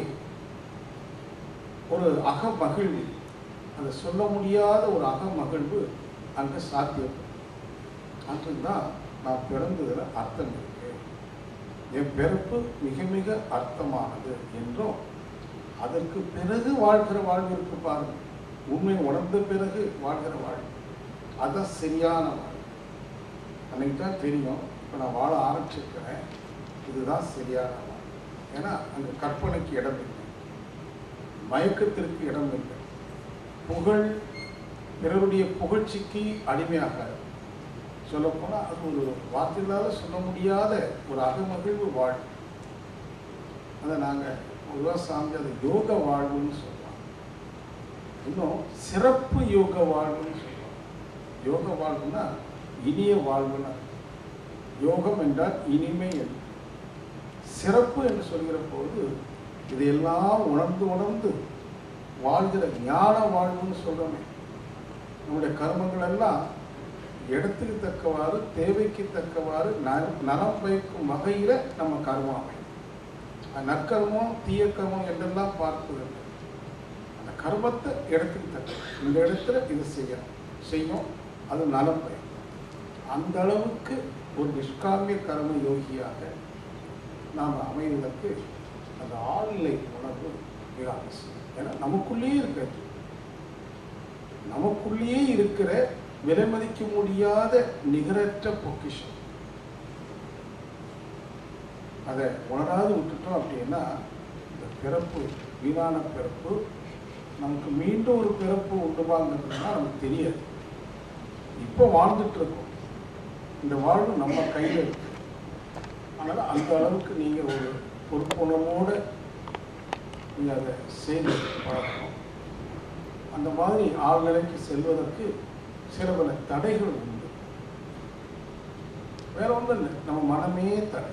ஒரு அகமகிழ்வு அதை சொல்ல முடியாத ஒரு அகமகிழ்வு அங்கே சாத்தியப்படும் அதுதான் நான் பிறந்ததில் அர்த்தம் இருக்கு என் பிறப்பு மிக மிக அர்த்தமானது என்றும் அதற்கு பிறகு வாழ்கிற வாழ்வு இருக்கு பாருங்க உண்மை உணர்ந்த பிறகு வாழ்கிற வாழ்வு அதான் சரியான வாழ்வு அன்னைக்கு தான் தெரியும் இப்போ நான் வாழ ஆரம்பிச்சிருக்கிறேன் இதுதான் சரியான வாழ்வு ஏன்னா அங்கே கற்பனைக்கு இடம் இல்லை மயக்கத்திற்கு இடம் இல்லை புகழ் பிறருடைய புகழ்ச்சிக்கு அடிமையாகாது சொல்லப்போனால் அது ஒரு வார்த்தைகளால் சொல்ல முடியாத ஒரு அகமகிழ்வு வாழ்வு அதை நாங்கள் பொதுவாக சாமி அதை யோக வாழ்வுன்னு சொல்லலாம் இன்னும் சிறப்பு யோக வாழ்வுன்னு சொல்லலாம் யோக வாழ்வுனா இனிய வாழ்வுனா யோகம் என்றால் இனிமை என்று சிறப்பு என்று சொல்கிற போது இதையெல்லாம் உணர்ந்து உணர்ந்து வாழ்கிற ஞான வாழ்வுன்னு சொல்றோமே நம்முடைய கர்மங்கள் எல்லாம் இடத்துக்கு தக்கவாறு தேவைக்கு தக்கவாறு ந- நலம் பயக்கும் வகையில நம்ம கர்மம் அமையும் அது நற்கர்மம் தீய கர்மம் என்றெல்லாம் பார்ப்பதில்லை அந்த கர்மத்தை இடத்துக்கு தக்க இந்த இடத்துல இது செய்யணும் செய்யும் அது நலம் பயக்கும் அந்த அளவுக்கு ஒரு நிஷ்காமிய கர்ம யோகியாக நாம் அமைவதற்கு அந்த ஆழ்நிலை உணர்வு மிக அவசியம் ஏன்னா நமக்குள்ளேயே இருக்கிறது நமக்குள்ளேயே இருக்கிற விலை மதிக்க முடியாத நிகரற்ற பொக்கிஷம் அதை உணராது விட்டுட்டோம் அப்படின்னா இந்த பிறப்பு வீணான பிறப்பு நமக்கு மீண்டும் ஒரு பிறப்பு உண்டுவாங்கிறதுனா நமக்கு தெரியாது இப்போ வாழ்ந்துட்டு இருக்கோம் இந்த வாழ்வு நம்ம கையில் இருக்கு அதனால் அந்த அளவுக்கு நீங்கள் ஒரு பொறுப்புணர்வோடு நீங்கள் அதை செய்து பழக்கணும் அந்த மாதிரி ஆழ்நிலைக்கு செல்வதற்கு சில பல தடைகள் உண்டு வேற ஒன்றும் இல்லை நம்ம மனமே தடை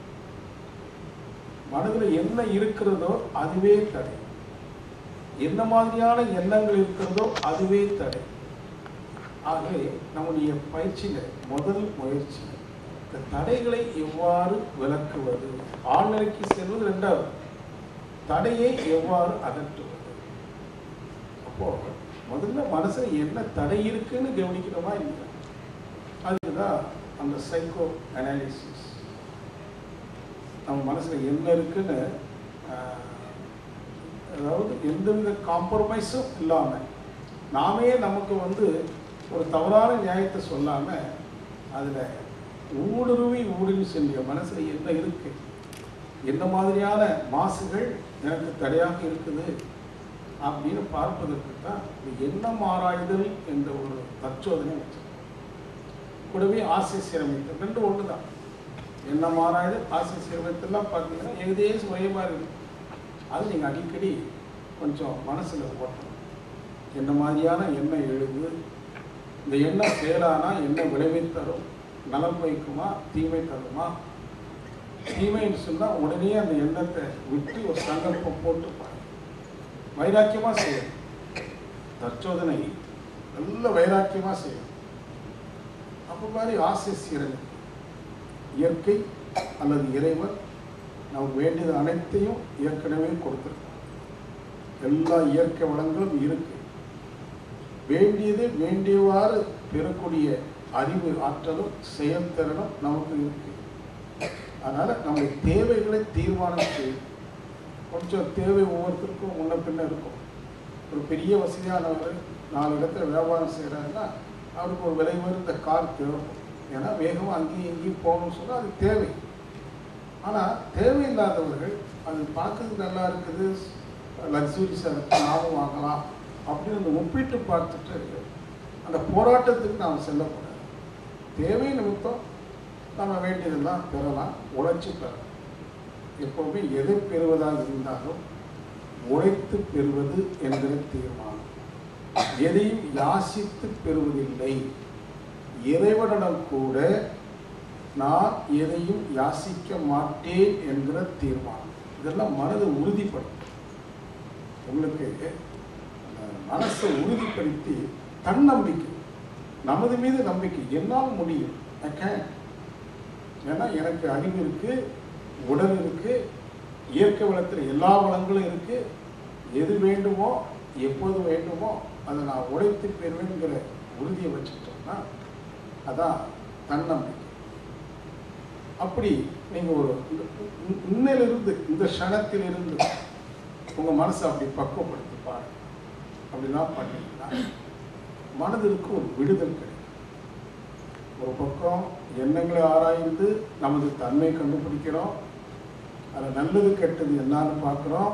மனதில் என்ன இருக்கிறதோ அதுவே தடை என்ன மாதிரியான எண்ணங்கள் இருக்கிறதோ அதுவே தடை ஆகவே நம்முடைய பயிற்சியில் முதல் முயற்சி இந்த தடைகளை எவ்வாறு விளக்குவது ஆழ்நிலைக்கு செல்வது ரெண்டாவது தடையை எவ்வாறு அகற்றுவது அப்போ முதல்ல மனசுல என்ன தடை இருக்குன்னு கவனிக்கணுமா இல்லையா அதுதான் அந்த சைக்கோ அனாலிசிஸ் நம்ம மனசுல என்ன இருக்குன்னு ஆஹ், அதாவது எந்தவித காம்ப்ரமைஸும் இல்லாமல் நாமே நமக்கு வந்து ஒரு தவறான நியாயத்தை சொல்லாமல் அதில் ஊடுருவி ஊடுருவி சென்ற மனசில் என்ன இருக்கு என்ன மாதிரியான மாசுகள் எனக்கு தடையாக இருக்குது அப்படின்னு பார்ப்பதற்கு தான் இந்த எண்ணம் ஆராய்தல் என்ற ஒரு தற்சோதனை வச்சிருக்கோம் கூடவே ஆசை சீரமைத்தல் ரெண்டு ஒன்று தான் எண்ணம் ஆராய்தல் ஆசை சீரமைத்தல்லாம் பார்த்தீங்கன்னா ஏகதேசம் ஒரே மாதிரி இருக்கும் அது நீங்கள் அடிக்கடி கொஞ்சம் மனசில் ஓட்டணும் என்ன மாதிரியான எண்ணம் எழுது இந்த எண்ணம் செயலானா என்ன விளைவை தரும் நலம் வைக்குமா தீமை தருமா தீமைன்னு சொன்னால் உடனே அந்த எண்ணத்தை விட்டு ஒரு சங்கல்பம் போட்டு பாருங்க வைராக்கியமாக செய்யணும் தற்சோதனை நல்ல வைராக்கியமாக செய்யணும் அப்போ மாதிரி ஆசை சீரன் இயற்கை அல்லது இறைவன் நமக்கு வேண்டியது அனைத்தையும் ஏற்கனவே கொடுத்துருக்கான் எல்லா இயற்கை வளங்களும் இருக்கு வேண்டியது வேண்டியவாறு பெறக்கூடிய அறிவு ஆற்றலும் செயல்திறனும் நமக்கு இருக்கு அதனால நம்முடைய தேவைகளை தீர்மானம் செய்யும் கொஞ்சம் தேவை ஒவ்வொருத்தருக்கும் முன்ன பின்ன இருக்கும் ஒரு பெரிய வசதியானவர் நாலு இடத்துல வியாபாரம் செய்கிறாருன்னா அவருக்கு ஒரு விலை உயர்ந்த கார் தேவைப்படும் ஏன்னா வேகமாக அங்கேயும் இங்கேயும் போகணும்னு சொன்னால் அது தேவை ஆனால் தேவையில்லாதவர்கள் அது பார்க்கறதுக்கு நல்லா இருக்குது லக்ஸுரிஸாக இருக்குது நாமும் வாங்கலாம் அப்படின்னு அந்த ஒப்பிட்டு பார்த்துட்டு அந்த போராட்டத்துக்கு நாம் செல்லக்கூடாது தேவை நிமித்தம் நம்ம வேண்டியதெல்லாம் பெறலாம் உழைச்சி பெறலாம் எப்போவுமே எதை பெறுவதாக இருந்தாலும் உழைத்து பெறுவது என்கிற தீர்மானம் எதையும் யாசித்து பெறுவதில்லை இறைவனிடம் கூட நான் எதையும் யாசிக்க மாட்டேன் என்கிற தீர்மானம் இதெல்லாம் மனதை உறுதிப்படும் உங்களுக்கு அந்த மனசை உறுதிப்படுத்தி தன்னம்பிக்கை நமது மீது நம்பிக்கை என்னால் முடியும் I can. ஏன்னா எனக்கு அறிவு இருக்கு உடல் இருக்கு இயற்கை வளத்தில் எல்லா வளங்களும் இருக்கு எது வேண்டுமோ எப்போது வேண்டுமோ அதை நான் உழைத்து பெறுவேங்கிற உறுதியை வச்சுட்டோம்னா அதான் தன்னம்பிக்கை அப்படி நீங்க ஒரு இ- இன்னிலிருந்து இந்த க்ஷணத்திலிருந்து உங்க மனசை அப்படி பக்குவப்படுத்தி பாருங்க அப்படிலாம் பண்ணீங்கன்னா மனதிற்கு ஒரு விடுதல் கிடைக்கும் ஒரு பக்கம் எண்ணங்களை ஆராய்ந்து நமது தன்மை கண்டுபிடிக்கிறோம் அதில் நல்லது கெட்டது என்னன்னு பார்க்குறோம்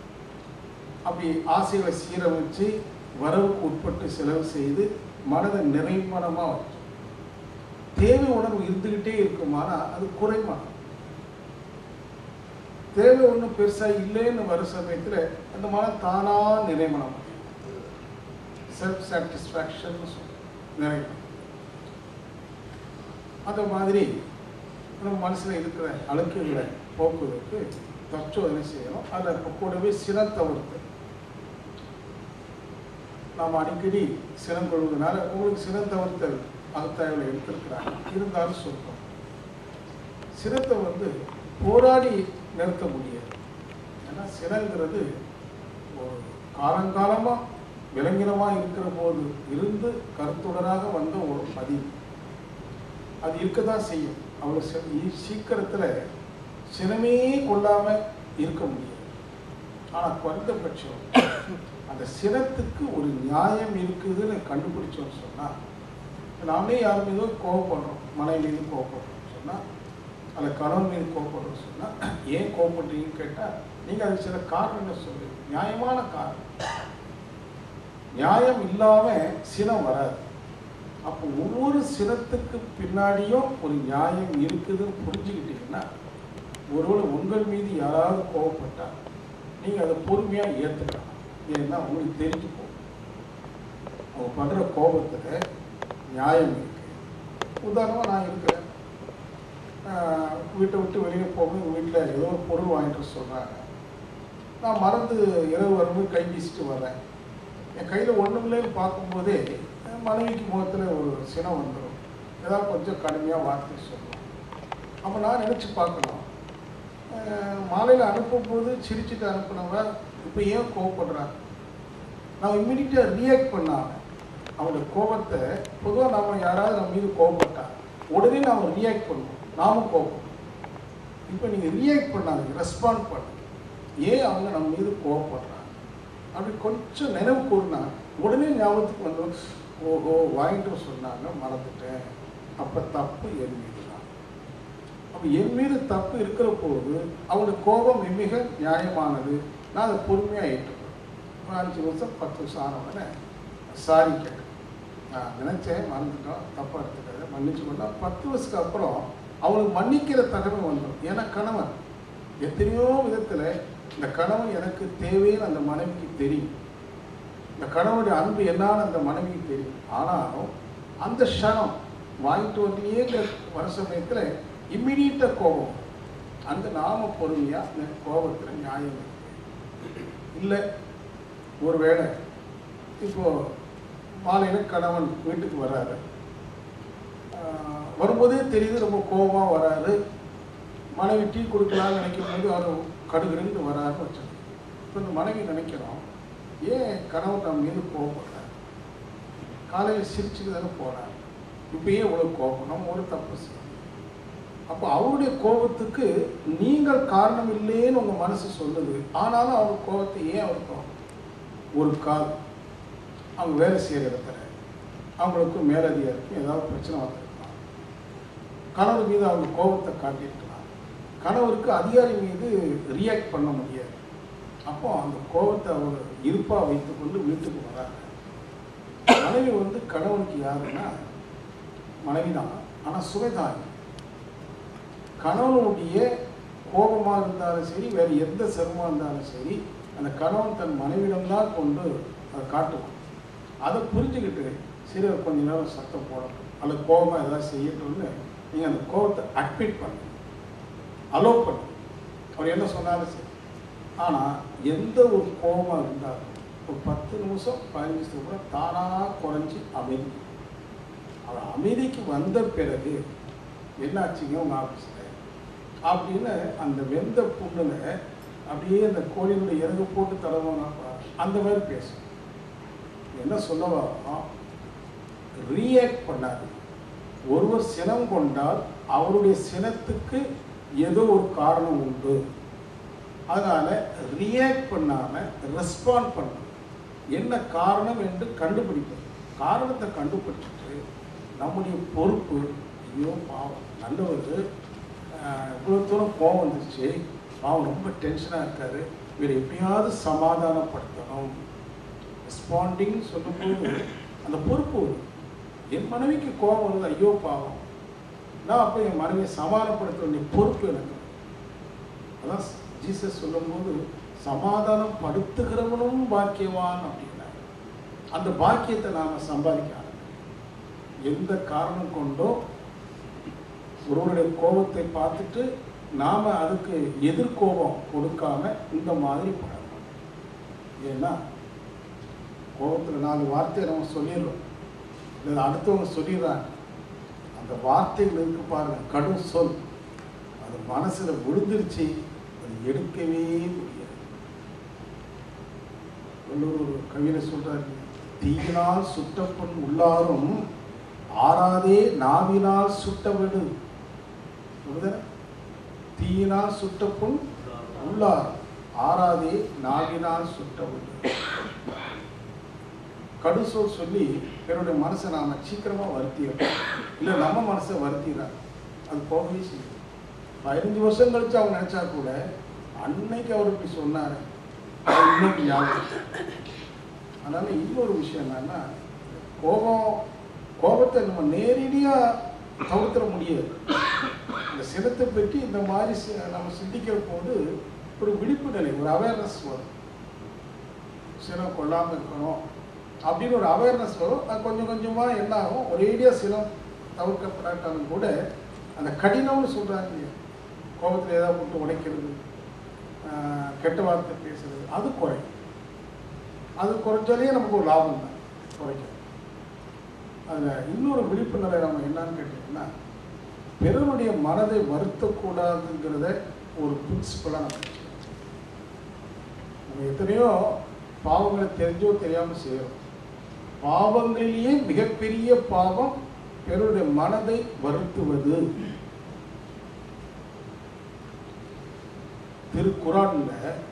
அப்படி ஆசைகளை சீரமைச்சு வரவுக்கு உட்பட்டு செலவு செய்து மனதை நிறைமனமாக வச்சு தேவை உணர்வு இருந்துக்கிட்டே இருக்குமானா அது குறைமானம் தேவை ஒன்றும் பெருசாக இல்லைன்னு வர சமயத்தில் அந்த மனம் தானாக நிறைமணம் செல்ஃப் சாட்டிஸ்ஃபேக்ஷன் நிறைவு அந்த மாதிரி நம்ம மனசில் இருக்கிற அழுக்குகளை போக்குவதற்கு தற்சோதனை செய்யணும் அதில் இப்போ கூடவே சினம் தவிர்த்து நாம் அடிக்கடி சினம் கொள்வதனால உங்களுக்கு சினம் தவிர்த்தல் அகத்தாய்வில் எடுத்திருக்கிறாங்க இருந்தாலும் சொல்கிறோம் சினத்தை வந்து போராடி நிறுத்த முடியாது ஏன்னா சினங்கிறது ஒரு காலங்காலமாக விலங்கினமாக இருக்கிற போது இருந்து கருத்துடராக வந்த ஒரு பதிவு அது இருக்க தான் செய்யும் அவ்வளோ சீக்கிரத்தில் சினமே கொள்ளாமல் இருக்க முடியாது ஆனால் குறைந்தபட்சம் அந்த சினத்துக்கு ஒரு நியாயம் இருக்குதுன்னு கண்டுபிடிச்சோன்னு சொன்னால் நாமளே யார் மீதும் கோவப்படுறோம் மனைவி மீது கோவப்படுறோம் சொன்னால் அல்ல கணவன் மீது கோவப்படுறோம் சொன்னால் ஏன் கோவப்படுறீங்கன்னு கேட்டால் நீங்கள் அதுக்கு சில காரணங்கள் சொல்லு நியாயமான காரணம் நியாயம் இல்லாமல் சினம் வராது அப்போ ஒவ்வொரு சினத்துக்கு பின்னாடியும் ஒரு நியாயம் இருக்குதுன்னு புரிஞ்சுக்கிட்டீங்கன்னா ஒருவேளை உங்கள் மீது யாராவது கோவப்பட்டா நீங்கள் அதை பொறுமையாக ஏற்றுக்கலாம் ஏன்னா உங்களுக்கு தெரிஞ்சு போகும் அவங்க பண்ணுற கோபத்தில் நியாயம் இருக்கு உதாரணமாக நான் இருக்கிறேன் ஆஹ் வீட்டை விட்டு வெளியே போகும்போது வீட்டில் ஏதோ ஒரு பொருள் வாங்கிட்டு வர சொல்கிறாங்க நான் மறந்து இரவு வரும்போது கை வீசிட்டு வர்றேன் என் கையில் ஒன்றுமில்லைன்னு பார்க்கும்போதே என் மனைவிக்கு முகத்தில் ஒரு சினம் வந்துடும் ஏதாவது கொஞ்சம் கடுமையாக வார்த்தை சொல்லணும் அப்போ நான் நினச்சி பார்க்கணும் மாலையில் அனுப்பும்போது சிரிச்சுட்டு அனுப்புனவ இப்போ ஏன் கோவப்படுறாங்க நான் இம்மிடியட்டாக ரியாக்ட் பண்ணாம அவனோட கோபத்தை பொதுவாக நாம யாராவது நம்ம மீது கோவப்பட்டா உடனே நாம ரியாக்ட் பண்ணுவோம் நாமும் கோபம் இப்போ நீங்கள் ரியாக்ட் பண்ணாதீங்க ரெஸ்பாண்ட் பண்ணுங்க ஏன் அவங்க நம்ம மீது கோவப்படுறாங்க அப்படி கொஞ்சம் நினைவு கூறினா உடனே ஞாபகத்துக்கு வந்து ஓஹோ வாங்கிட்டு வர சொன்னாங்க மறந்துட்டேன் அப்போ தப்பு என் மீது தான் அப்போ என் மீது தப்பு இருக்கிற போது அவனுடைய கோபம் மிக நியாயமானது நான் அதை பொறுமையாக ஏற்றுக்கிறேன் ஒரு அஞ்சு வருஷம் பத்து வருஷம் ஆனவொடனே சாரி கேட்டேன் நான் நினச்சேன் மறந்துட்டோம் தப்பாக எடுத்துக்காத மன்னிச்சு கொண்டா பத்து வருஷத்துக்கு அப்புறம் அவனுக்கு மன்னிக்கிற தகமை வந்துடும் ஏன்னா கணவன் எத்தனையோ விதத்தில் இந்த கணவன் எனக்கு தேவைன்னு அந்த மனைவிக்கு தெரியும் இந்த கணவனுடைய அன்பு என்னன்னு அந்த மனைவிக்கு தெரியும் ஆனாலும் அந்த க்ஷணம் வாங்கிட்டு வரலையேங்கிற வர சமயத்தில் இம்மிடியட்டாக கோபம் அந்த நாம பொறுமையாக அந்த கோபத்தில் நியாயம் இருக்கு இல்லை ஒருவேளை இப்போ மாலையில் கணவன் வீட்டுக்கு வராரு ஆஹ் வரும்போதே தெரியுது ரொம்ப கோபமாக வராரு மனைவி டீ கொடுக்கலான்னு நினைக்கும் போது அவர் கடுகுடுன்னு வராருன்னு வச்சோம் இப்போ இந்த மனைவி நினைக்கிறோம் ஏன் கணவன் நம்ம மீது கோவப்படுறாரு காலையில் சிரிச்சுட்டு தானே போகிறார் இப்போ ஏன் இவ்வளோ கோபம் நம்ம ஒரு தப்பு செய்யணும் அப்போ அவருடைய கோபத்துக்கு நீங்கள் காரணம் இல்லைன்னு உங்கள் மனசு சொல்லுது ஆனாலும் அவங்க கோபத்தை ஏன் அவர் கோபம் ஒரு கால் அவங்க வேலை செய்கிற இடத்துல அவங்களுக்கு மேலதிகாரிக்கும் ஏதாவது பிரச்சனை வந்திருக்கலாம் கணவர் மீது அவங்க கோபத்தை காட்டியிருக்கலாம் கணவருக்கு அதிகாரி மீது ரியாக்ட் பண்ண முடியாது அப்போ அந்த கோபத்தை அவர் இருப்பாக வைத்துக்கொண்டு வீட்டுக்கு வராங்க மனைவி வந்து கணவனுக்கு யாருன்னா மனைவி தான் ஆனால் சுவைதாங்கி கணவனுடைய கோபமாக இருந்தாலும் சரி வேறு எந்த சிரமமாக இருந்தாலும் சரி அந்த கணவன் தன் மனைவிடம்தான் கொண்டு அதை காட்டுவான் அதை புரிஞ்சுக்கிட்டு சரி அவர் கொஞ்ச நேரம் சத்தம் போடணும் அல்லது கோபமாக ஏதாவது செய்யட்டும்னு நீங்கள் அந்த கோபத்தை அட்மிட் பண்ணுங்க அலோ பண்ணுங்க அவர் என்ன சொன்னாலும் சரி ஆனால் எந்த ஒரு கோபமாக இருந்தாலும் ஒரு பத்து நிமிஷம் பதினஞ்சு நிமிஷம் கூட தானாக குறைஞ்சி அமைதி அவர் அமைதிக்கு வந்த பிறகு என்னாச்சுங்க உங்கள் ஆஃபீஸில் அப்படின்னு அந்த வெந்த புண்ணுல அப்படியே அந்த கோழியினுடைய இறகு போட்டு தடவாங்க அந்த மாதிரி பேசும் என்ன சொல்ல வரோம் ரியாக்ட் பண்ணாது ஒருவர் சினம் கொண்டால் அவருடைய சினத்துக்கு ஏதோ ஒரு காரணம் உண்டு அதனால ரியாக்ட் பண்ணாம ரெஸ்பாண்ட் பண்ணணும் என்ன காரணம் என்று கண்டுபிடிப்பது காரணத்தை கண்டுபிடிச்சிட்டு நம்முடைய பொறுப்பு ஐயோ பாவம் நல்லவர் ஆஹ், இவ்வளவு தூரம் கோவம் வந்துருச்சு பாவம் ரொம்ப டென்ஷனாக இருக்காரு இவரை எப்படியாவது சமாதானப்படுத்தணும் ரெஸ்பாண்டிங் சொல்லும்போது அந்த பொறுப்பு வரும். என் மனைவிக்கு கோபம் வருது ஐயோ பாவம் நான் அப்போ என் மனைவியை சமாதானப்படுத்த வேண்டிய பொறுப்பு எனக்கு அதான் ஜீசஸ் சொல்லும்போது சமாதானம் படுத்துகிறவனும் பாக்கியவான் அப்படின்னா அந்த பாக்கியத்தை நாம் சம்பாதிக்க ஆரம்பிக்கணும். எந்த காரணம் கொண்டோ ஒருவருடைய கோபத்தை பார்த்துட்டு நாம் அதுக்கு எதிர்கோபம் கொடுக்காம இந்த மாதிரி பண்ணணும் ஏன்னா கோபத்தில் நாலு வார்த்தையை நம்ம சொல்லிடுறோம் இல்லை அடுத்தவங்க சொல்லிடுறாங்க அந்த வார்த்தைகள் இருக்கு பாருங்க கடும் சொல் அது மனசுல விழுந்துருச்சு அது எடுக்கவே முடியாது வள்ளுவர் ஒரு கவிதை சொல்றாரு தீயினால் சுட்டப்பன் உள்ளாரும் ஆறாதே நாவினால் சுட்டவிடு புரியுதா? தீயினால் சுட்டப்புண் உள்ளார் ஆறாதே நாவினால் சுட்டவிடு கடுசொல் சொல்லி பிறருடைய மனசை நாம சீக்கிரமா வருத்திடுறோம் இல்லை நம்ம மனசை வருத்திடுறாங்க அது போகவே செய்யும் பதினஞ்சு வருஷம் கழிச்சு அவங்க நினைச்சா கூட அன்னைக்கு அவர் இப்படி சொன்னாரு அது இன்னும் ஞாபகம் அதனால இன்னொரு விஷயம் என்னன்னா கோபம் கோபத்தை நம்ம நேரடியா தவிர்த்திட முடியாது இந்த சினத்தை பற்றி இந்த மாதிரி சி- நம்ம சிந்திக்கிற போது ஒரு விழிப்பு நிலை ஒரு அவேர்னஸ் வரும் சினம் கொள்ளாமல் இருக்கணும் அப்படின்னு ஒரு அவேர்னஸ் வரும் அது கொஞ்சம் கொஞ்சமாக என்ன ஆகும் ஒரேடியாக சினம் தவிர்க்கப்படாட்டாலும் கூட அந்த கடினம்னு சொல்கிறாங்க இல்லையா கோபத்தில் ஏதாவது போட்டு உடைக்கிறது ஆஹ் கெட்ட வார்த்தை பேசுறது அது குறையும் அது குறைஞ்சாலே நமக்கு ஒரு லாபம் தான் குறைக்கும் அதில் இன்னொரு விழிப்பு நிலை நம்ம என்னன்னு கேட்டிங்கன்னா பிறருடைய மனதை வருத்தக்கூடாதுங்கிறத ஒரு பிரின்சிபலாக நம்ம வச்சுக்கணும். நம்ம எத்தனையோ பாவங்களை தெரிஞ்சோ தெரியாமல் செய்கிறோம் பாவங்களிலேயே மிகப்பெரிய பாவம் பிறருடைய மனதை வருத்துவது திருக்குறான்ல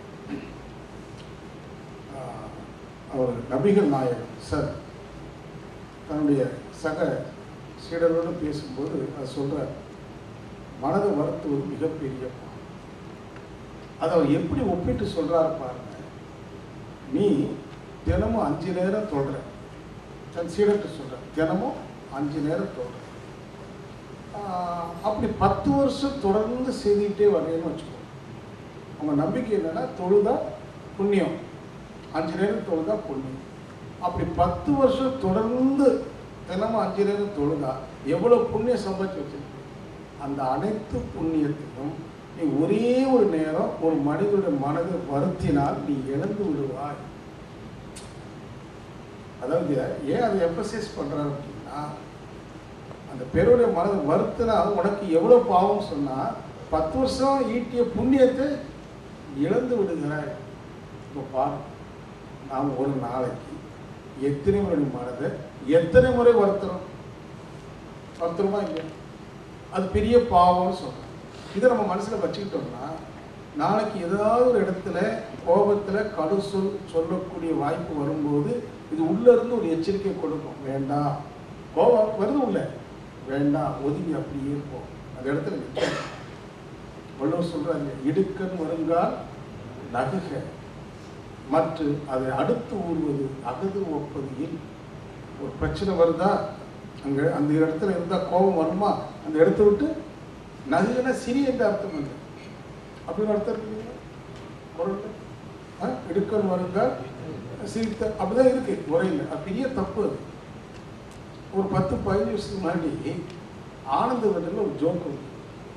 ஆஹ், அவர் நபிகள் நாயகம் சார் தன்னுடைய சக சீடரோடு பேசும்போது அது சொல்றார் மனதை வருத்துவது மிகப்பெரிய பாவம் அதை அவர் எப்படி ஒப்பிட்டு சொல்றாரு பாருங்க நீ தினமும் அஞ்சு நேரம் தொடுற தன் சீடர்கிட்ட சொல்ற தினமும் அஞ்சு நேரம் தொடுற ஆஹ் அப்படி பத்து வருஷம் தொடர்ந்து செய்துக்கிட்டே வரேன்னு வச்சுக்கோ அவங்க நம்பிக்கை என்னன்னா தொழுதா புண்ணியம் அஞ்சு நேரம் தொழுதா புண்ணியம் அப்படி பத்து வருஷம் தொடர்ந்து தினமும் அஞ்சு நேரம் தொழுதா எவ்வளவு புண்ணியம் சம்பாதிச்சு வச்சிருக்க அந்த அனைத்து புண்ணியத்தையும் நீ ஒரே ஒரு நேரம் ஒரு மனிதனுடைய மனதை வருத்தினால் நீ இழந்து விடுவாய் அதாவது ஏன் அதை எம்பசைஸ் பண்ணுறாரு அப்படின்னா அந்த பேருடைய மனதை வருத்தினா உனக்கு எவ்வளோ பாவம் சொன்னால் பத்து வருஷம் ஈட்டிய புண்ணியத்தை இழந்து விடுகிறாய் இப்போ பாரு நாம் ஒரு நாளைக்கு எத்தனை முறை மனதை எத்தனை முறை வருத்துறோம் வருத்துறோமா இல்லையா அது பெரிய பாவம்னு சொல்கிறோம் இதை நம்ம மனசில் வச்சுக்கிட்டோம்னா நாளைக்கு ஏதாவது ஒரு இடத்துல கோபத்தில் கடு சொல் சொல்லக்கூடிய வாய்ப்பு வரும்போது இது உள்ள இருந்து ஒரு எச்சரிக்கை கொடுக்கும் வேண்டாம் கோபம் வருது உள்ள வேண்டாம் ஒதுங்கி அப்படியே இருப்போம் அந்த இடத்துல நிற்கும் வள்ளுவர் சொல்றாங்க இடுக்கன் வருங்கால் நகுக மற்ற அதை அடுத்து ஊறுவது அகது ஒப்பது இல் ஒரு பிரச்சனை வருதா அங்க அந்த இடத்துல இருந்தா கோபம் வருமா அந்த இடத்த விட்டு நகுனா சிறிய என்ற அர்த்தம் இல்லை அப்படின்னு அர்த்தம் இருக்கு இல்லையா? குரல்ல ஆ? இடுக்கன் வருங்கால் சிரித்த அப்படிதான் இருக்கு முறையில் அது பெரிய தப்பு அது ஒரு பத்து பதினஞ்சு வருஷத்துக்கு முன்னாடி ஆனந்த வீட்டில் ஒரு ஜோக் இருக்கு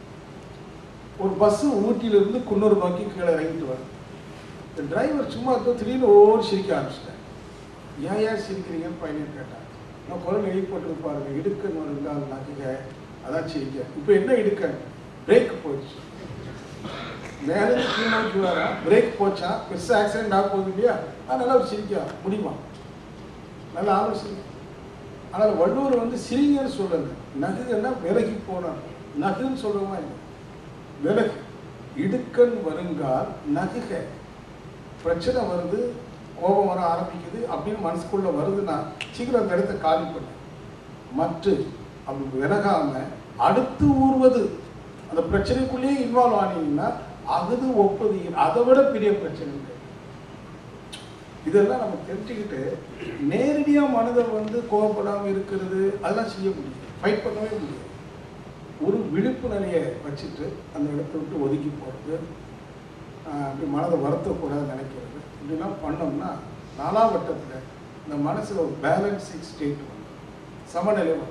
ஒரு பஸ்ஸு ஊட்டியிலிருந்து குன்னூர் நோக்கி கீழே இறங்கிட்டு வருது இந்த டிரைவர் சும்மா இருக்க திடீர்னு ஓடி சிரிக்க ஆரம்பிச்சிட்டேன் ஏன் ஏன் சிரிக்கிறீங்கன்னு பையன் கேட்டான் நான் குரல் எழுதி போட்டுருப்பாருங்க இடுக்கன்னு வருங்க அது நகைங்க அதான் சிரிக்க இப்போ என்ன இடுக்கன் பிரேக் போயிடுச்சு மேலே கீழ் நோக்கி வரா பிரேக் போச்சா பெருசாக ஆக்சிடென்ட் ஆக போகுது இல்லையா அதனால அவர் சிரிக்க முடியுமா நல்ல ஆலோசனை ஆனால் வள்ளுவர் வந்து சிரிங்கன்னு சொல்லல நகுன்னா விலகி போனார் நகுன்னு சொல்லுமா இல்லை விலகு இடுக்கண் வருங்கால் நகுக பிரச்சனை வருது கோபம் வர ஆரம்பிக்குது அப்படின்னு மனசுக்குள்ள வருதுன்னா சீக்கிரம் அந்த இடத்த காலி பண்ணு மற்ற அப்படி விலகாம அடுத்து ஊறுவது அந்த பிரச்சனைக்குள்ளேயே இன்வால்வ் ஆனீங்கன்னா அகுது ஒப்பது இல். அதை விட பெரிய பிரச்சனை இருக்கு இதெல்லாம் நம்ம தெரிஞ்சுக்கிட்டு நேரடியாக மனதை வந்து கோவப்படாமல் இருக்கிறது அதெல்லாம் செய்ய முடியும் ஃபைட் பண்ணவே முடியாது ஒரு விழிப்பு நிலையை வச்சுட்டு அந்த இடத்த விட்டு ஒதுக்கி போகிறது அப்படி மனதை வருத்தக்கூடாதுன்னு நினைக்கிறது இப்படிலாம் பண்ணோம்னா நாலாம் வட்டத்தில் இந்த மனசில் ஒரு பேலன்சிங் ஸ்டேட் வரும் சமநிலை வரும்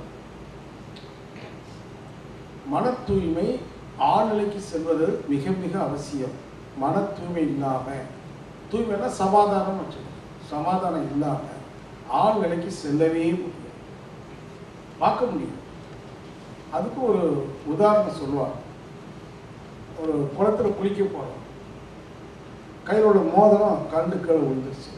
மன தூய்மை ஆழ்நிலைக்கு செல்வது மிக மிக அவசியம் மன தூய்மை இல்லாமல் தூய்மைனா சமாதானம் வச்சுக்கணும் சமாதானம் இல்லாமல் ஆழ்நிலைக்கு செல்லவே முடியாது பார்க்க முடியும் அதுக்கு ஒரு உதாரணம் சொல்லுவாங்க ஒரு குளத்துல குளிக்க போகிறோம் கையில் உள்ள மோதிரம் கண்டு கீழே விழுந்துருச்சு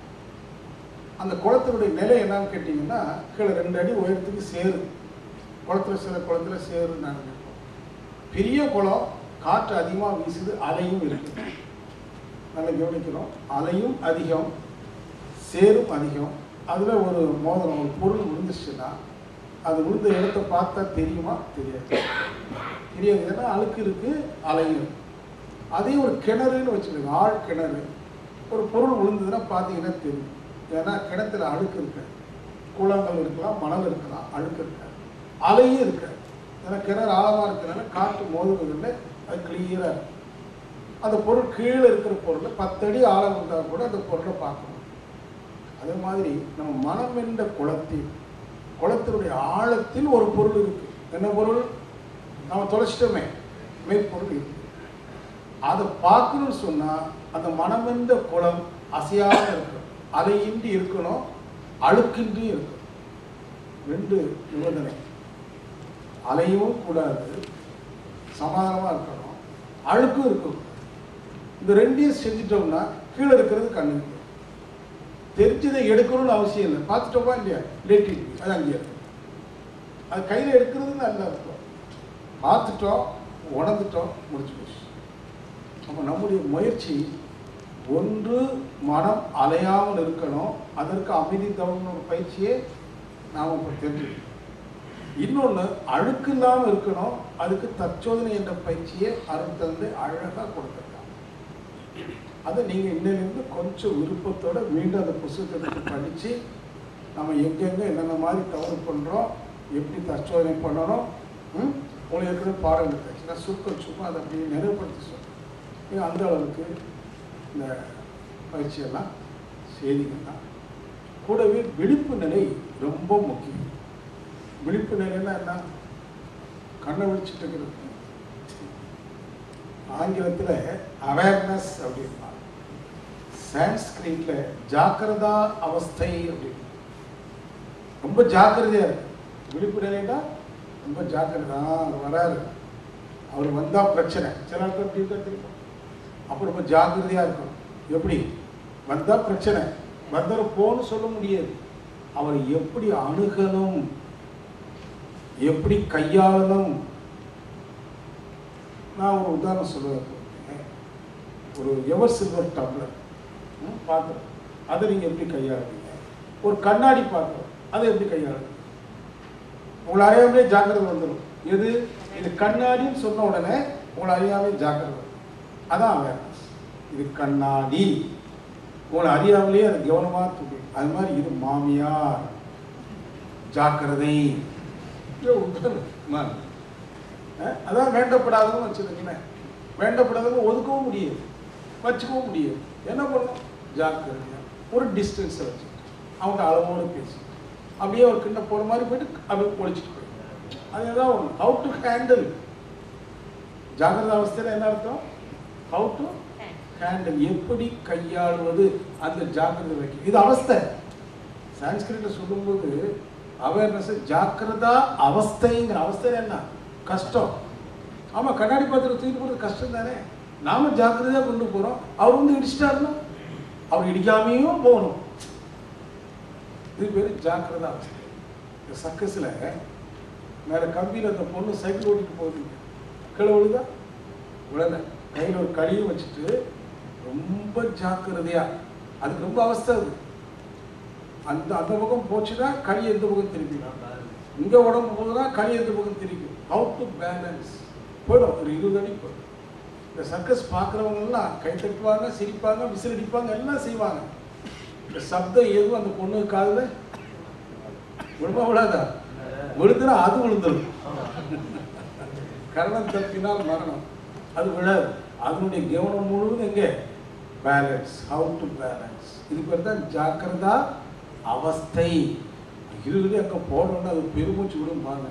அந்த குளத்தினுடைய நிலை என்னன்னு கேட்டிங்கன்னா கீழே ரெண்டு அடி உயரத்துக்கு சேரு குளத்துல சில குளத்துல சேரு நாங்கள் நிற்போம் பெரிய குளம் காற்று அதிகமாக வீசுது அலையும் இருக்கு நல்லா கவனிக்கிறோம் அலையும் அதிகம் சேரும் அதிகம் அதில் ஒரு மோதிரம் ஒரு பொருள் விழுந்துச்சுன்னா அது விழுந்த இடத்த பார்த்தா தெரியுமா தெரியாது தெரியாது ஏன்னா அழுக்கு இருக்கு அலையும் இருக்கு. அதே ஒரு கிணறுன்னு வச்சுக்கோங்க ஆழ் கிணறு ஒரு பொருள் விழுந்ததுன்னா பார்த்தீங்கன்னா தெரியும் ஏன்னா கிணத்துல அழுக்கு இருக்கு குளங்கள் இருக்கலாம் மணல் இருக்கலாம் அழுக்கு இருக்காது அலையும் இருக்காது ஏன்னா கிணறு ஆழமாக இருக்கிறனால காற்று மோதுவதில்லை அது கிளியராக இருக்கும் அந்த பொருள் கீழே இருக்கிற பொருளை பத்தடி ஆழம் இருந்தால் கூட அந்த பொருளை பார்க்கணும் அதே மாதிரி நம்ம மனம் என்ற குளத்தில் குளத்தினுடைய ஆழத்தில் ஒரு பொருள் இருக்கு என்ன பொருள் நம்ம தொலைச்சிட்டோமே மெய்ப்பொருள் இருக்கு அதை பார்க்கணும்னு சொன்னா அந்த மனம் என்ற குளம் அசையாம இருக்கணும் அலையின்றி இருக்கணும் அழுக்கின்றி இருக்கணும் ரெண்டு நிபந்தனை அலையும் கூடாது சமாதானமா இருக்கணும் அழுக்கும் இருக்கணும் இந்த ரெண்டையும் செஞ்சுட்டோம்னா கீழே இருக்கிறது கண்ணு தெரிஞ்சதை எடுக்கணும்னு அவசியம் இல்லை பார்த்துட்டோமா இல்லையா லேட்டிங் அது அங்கேயே இருக்கு அது கையில் எடுக்கிறது நல்ல அர்த்தம் பார்த்துட்டோம் உணர்ந்துட்டோம் முடிச்சு போச்சு அப்போ நம்முடைய முயற்சி ஒன்று மனம் அலையாமல் இருக்கணும் அதற்கு அமைதி தவம்னு ஒரு பயிற்சியே நாம் இப்போ தெரிஞ்சுக்கணும் இன்னொன்று அழுக்கு இல்லாமல் இருக்கணும் அதுக்கு தற்சோதனை என்ற பயிற்சியை அருள் தந்து அழகாக கொடுத்துருக்காங்க அதை நீங்கள் இன்னிலிருந்து கொஞ்சம் விருப்பத்தோட மீண்டும் அந்த புத்தகத்தை எடுத்து படித்து நம்ம எங்கெங்கே என்னென்ன மாதிரி தவறு பண்ணுறோம் எப்படி தற்சோதனை பண்ணணும் ம்? உங்களுக்கு ஏற்கனவே பாடம் எடுத்தாச்சு நான் சுருக்கம் சும்மா அதை அப்படியே நிறைவுபடுத்தி சொல்கிறேன் நீங்கள் அந்த அளவுக்கு இந்த பயிற்சியெல்லாம் செய்திங்கன்னா கூடவே விழிப்பு நிலை ரொம்ப முக்கியம் விழிப்பு நிலைன்னா என்ன கண்ணை விழிச்சிட்டு இருக்கிறது ஆங்கிலத்தில் அவேர்னஸ் அப்படின்னா சான்ஸ்கிரிட்ல ஜாக்கிரதா அவஸ்தை அப்படின்னு ரொம்ப ஜாக்கிரதையா இருக்கு விழிப்பு நிலைன்னா ரொம்ப ஜாக்கிரதை ஆ, அவர் வராரு அவர் வந்தா பிரச்சனை சில ஆட்கள் அப்படி இருக்கா தெரியுமா அப்போ ரொம்ப ஜாக்கிரதையா இருக்கணும் எப்படி வந்தா பிரச்சனை வந்தவர் போன்னு சொல்ல முடியாது அவரை எப்படி அணுகணும் எப்படி கையாளணும் நான் ஒரு உதாரணம் சொல்லுவேன் ஒரு எவர் சில்வர் டம்ளர் ம், பாத்திரம் அதை நீங்கள் எப்படி கையாளுவீங்க ஒரு கண்ணாடி பாத்திரம் அதை எப்படி கையாளுவீங்க உங்களை அறியாமலே ஜாக்கிரதை வந்துடும் எது இது கண்ணாடின்னு சொன்ன உடனே உங்களை அறியாமலே ஜாக்கிரதை வரும் அதான் அவேர்னஸ் இது கண்ணாடி உங்களை அறியாமலே அது கவனமாக தூக்கி அது மாதிரி இது மாமியார் ஜாக்கிரதை இது உத்தரவு. நான். அஹ், அதான் வேண்டப்படாதவங்க வச்சுருக்கீங்களேன் வேண்டப்படாதவங்க ஒதுக்கவும் முடியாது வச்சுக்கவும் முடியாது என்ன பண்ணணும் ஜாக்கிரதையா ஒரு டிஸ்டன்ஸை வச்சு அவங்க அளவோடு பேசி அப்படியே ஒரு கிண்ண போகிற மாதிரி போயிட்டு அப்படியே பொழிச்சிட்டு போயிடும் அதுதான் ஒன்று ஹவு டு ஹேண்டில் ஜாகிரத அவஸ்தையில் என்ன அர்த்தம் ஹவு டு ஹேண்டில் எப்படி கையாளுவது அந்த ஜாக்கிரதை வைக்க இது அவஸ்தை சான்ஸ்கிரிட்டில் சொல்லும்போது அவேர்னஸ் ஜாக்கிரதா அவஸ்தைங்கிற அவஸ்தை என்ன கஷ்டம் ஆமாம் கண்ணாடி பாத்திரம் தூக்கிட்டு போகிறது கஷ்டம் தானே நாம ஜாக்கிரதையாக கொண்டு போகிறோம் அவர் வந்து இடிச்சிட்டாருன்னா அவர் இடிக்காமையும் போகணும் இது பேர் ஜாக்கிரதா அவஸ்தை இந்த சர்க்கஸில் மேலே கம்பியில் அந்த பொண்ணு சைக்கிள் ஓட்டிட்டு போகுது கீழே விழுதா விழல கையில் ஒரு கழியும் வச்சுட்டு ரொம்ப ஜாக்கிரதையா அதுக்கு ரொம்ப அவஸ்தை அது அந்த அந்த பக்கம் போச்சுன்னா களி எந்த பக்கம் திருப்பிடும் இங்கே உடம்பு போகுதுன்னா களி எந்த பக்கம் திருப்பிடும் ஹவு டு பேலன்ஸ் போயிடும் ஒரு இருபது அடி போயிடும் இந்த சர்க்கஸ் பார்க்குறவங்கலாம் கை தட்டுவாங்க சிரிப்பாங்க விசில் அடிப்பாங்க எல்லாம் செய்வாங்க இந்த சப்தம் எதுவும் அந்த பொண்ணு காதில் விழுமா விழாதா விழுந்துனா அது விழுந்துடும் கரணம் தப்பினால் மரணம் அது விழாது அதனுடைய கவனம் முழுவதும் எங்கே பேலன்ஸ் ஹவு டு பேலன்ஸ் இது பேர் தான் ஜாக்கிரதா அவஸ்தை இருபது அங்கே போடணும்னா அது பெருமூச்சு விடும் பாருங்க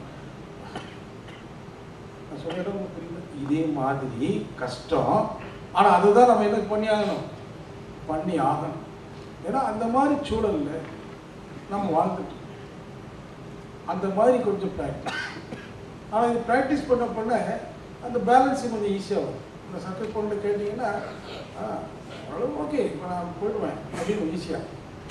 நான் சொல்லிட உங்களுக்கு புரியுது இதே மாதிரி கஷ்டம் ஆனால் அதுதான் நம்ம என்ன பண்ணி ஆகணும் பண்ணி ஆகணும் ஏன்னா அந்த மாதிரி சூழல்ல நம்ம வாழ்ந்துட்டு இருக்கோம். அந்த மாதிரி கொஞ்சம் ப்ராக்டிஸ் ஆனால் இது ப்ராக்டிஸ் பண்ண பண்ண அந்த பேலன்ஸிங் கொஞ்சம் ஈஸியாக வரும் இந்த சர்க்கஸ் பொண்ணு கேட்டிங்கன்னா ஆ அவ்வளோ ஓகே இப்போ நான் போயிடுவேன் அப்படின்னு ஈஸியாக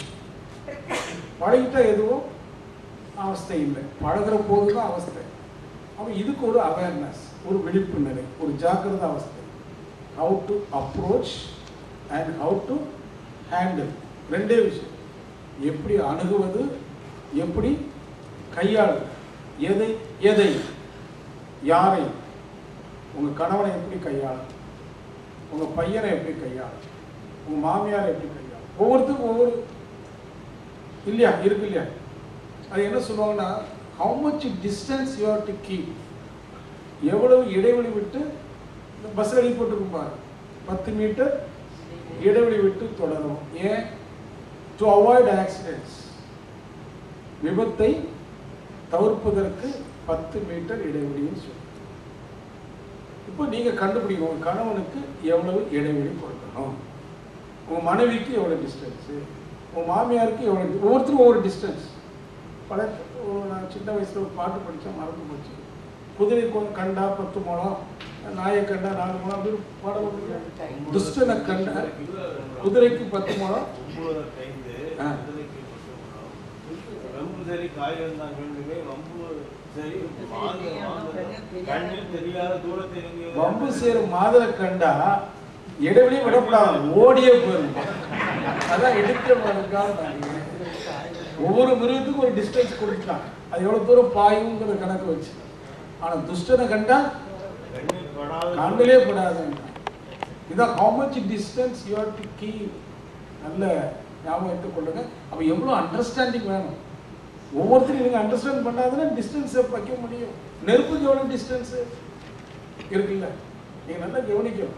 பழகிட்டா எதுவும் அவஸ்தை இல்லை பழகுற போது தான் அவஸ்தை அப்போ இதுக்கு ஒரு அவேர்னஸ் ஒரு விழிப்பு நிலை ஒரு ஜாக்கிரத அவஸ்தை how to approach and how to handle ரெண்டே விஷயம் எப்படி அணுகுவது எப்படி கையாளுவது எதை எதை யாரை உங்கள் கணவனை எப்படி கையாளும் உங்கள் பையனை எப்படி கையாளும் உங்கள் மாமியாரை எப்படி கையாளும் ஒவ்வொருத்தருக்கும் ஒவ்வொரு இல்லையா இருக்கு இல்லையா அது என்ன சொல்லுவாங்கன்னா how much distance you have to keep எவ்வளவு இடைவெளி விட்டு இந்த பஸ்ஸில் எழுதி போட்டுருக்கும் பாரு பத்து மீட்டர் இடைவெளி விட்டு தொடரும் ஏன் டு அவாய்ட் ஆக்சிடென்ட்ஸ் விபத்தை தவிர்ப்பதற்கு பத்து மீட்டர் இடைவெளின்னு சொல்லி இப்போ நீங்கள் கண்டுபிடிக்கணும் உங்கள் கணவனுக்கு எவ்வளவு இடைவெளி கொடுக்கணும் உங்கள் மனைவிக்கு எவ்வளோ டிஸ்டன்ஸு உங்கள் மாமியாருக்கு எவ்வளோ ஒவ்வொருத்தரும் ஒவ்வொரு டிஸ்டன்ஸ் பல ஒரு நான் சின்ன வயசில் ஒரு பாட்டு படித்தேன் மறந்து போச்சு குதிரை கொ- கண்டா பத்து முழம் நாயை கண்டா நாலு முழம் அப்படின்னு பாடல் ஒன்று துஷ்டனை கண்ட குதிரைக்கு பத்து முழம் ஒன்பது ஐந்து ஆ. குதிரைக்கு பத்து முழம். வம்பு சரி காயம் தான் வேண்டுமே வம்பு சரி மாந்த மாந்த கண்ணில் தெரியாத தூரத்தில் எங்கேயோ வம்பு சேரும் மாதரை கண்டா இடைவெளியும் விடக்கூடாது ஓடியே போயிடும் அதான் எடுக்கிற மாதிரி ஒவ்வொரு மிருகத்துக்கும் ஒரு டிஸ்டன்ஸ் கொடுத்துட்டான் அது எவ்வளோ தூரம் பாயுங்கிற கணக்கு வச்சு ஆனால் துஷ்டனை கண்டா கண்ணில் படாத கண்ணிலே படாது இதான் how much distance you have to keep நல்ல ஞாபகம் எடுத்துக் கொள்ளுங்க அப்போ எவ்வளோ அண்டர்ஸ்டாண்டிங் வேணும் ஒவ்வொருத்தரையும் நீங்கள் அண்டர்ஸ்டாண்ட் பண்ணாதானே டிஸ்டன்ஸை வைக்க முடியும் நெருப்புக்கு எவ்வளோ டிஸ்டன்ஸு இருக்குல்ல நீங்கள் நல்லா கவனிக்கணும்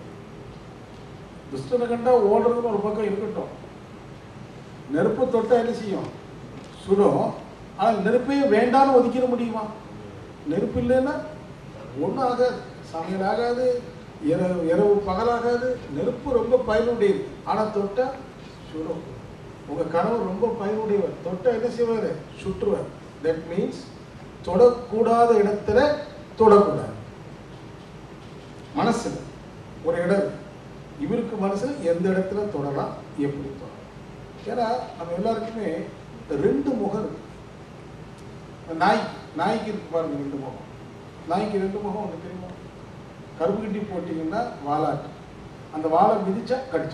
துஷ்டனை கண்டா ஓடுறதுன்னு ஒரு பக்கம் இருக்கட்டும் நெருப்பு தொட்டா என்ன செய்யும் சுடும் ஆனால் நெருப்பையே வேண்டான்னு ஒதுக்கிட முடியுமா நெருப்பு இல்லைன்னா ஒன்றும் ஆகாது சமையல் ஆகாது இரவு இரவு பகலாகாது நெருப்பு ரொம்ப பயனுடையது ஆனால் தொட்டா சுடும் உங்க கணவர் ரொம்ப பயனுடையவர் தொட்டா என்ன செய்வார் சுற்றுவார் தட் மீன்ஸ் தொடக்கூடாத இடத்துல தொடக்கூடாது மனசுல ஒரு இடம் இருக்கு. இவருக்கு மனசுல எந்த இடத்துல தொடலாம் எப்படி தொடலாம் ஏன்னா நம்ம எல்லாருக்குமே ரெண்டு முகம் இருக்கு நாய் நாய்க்கு இருக்கு பாருங்க ரெண்டு முகம் நாய்க்கு ரெண்டு முகம் ஒன்று தெரியுமா கருப்பு கட்டி போட்டிங்கன்னா வாலாட்டு அந்த வாழை மிதிச்சா கடிச்சு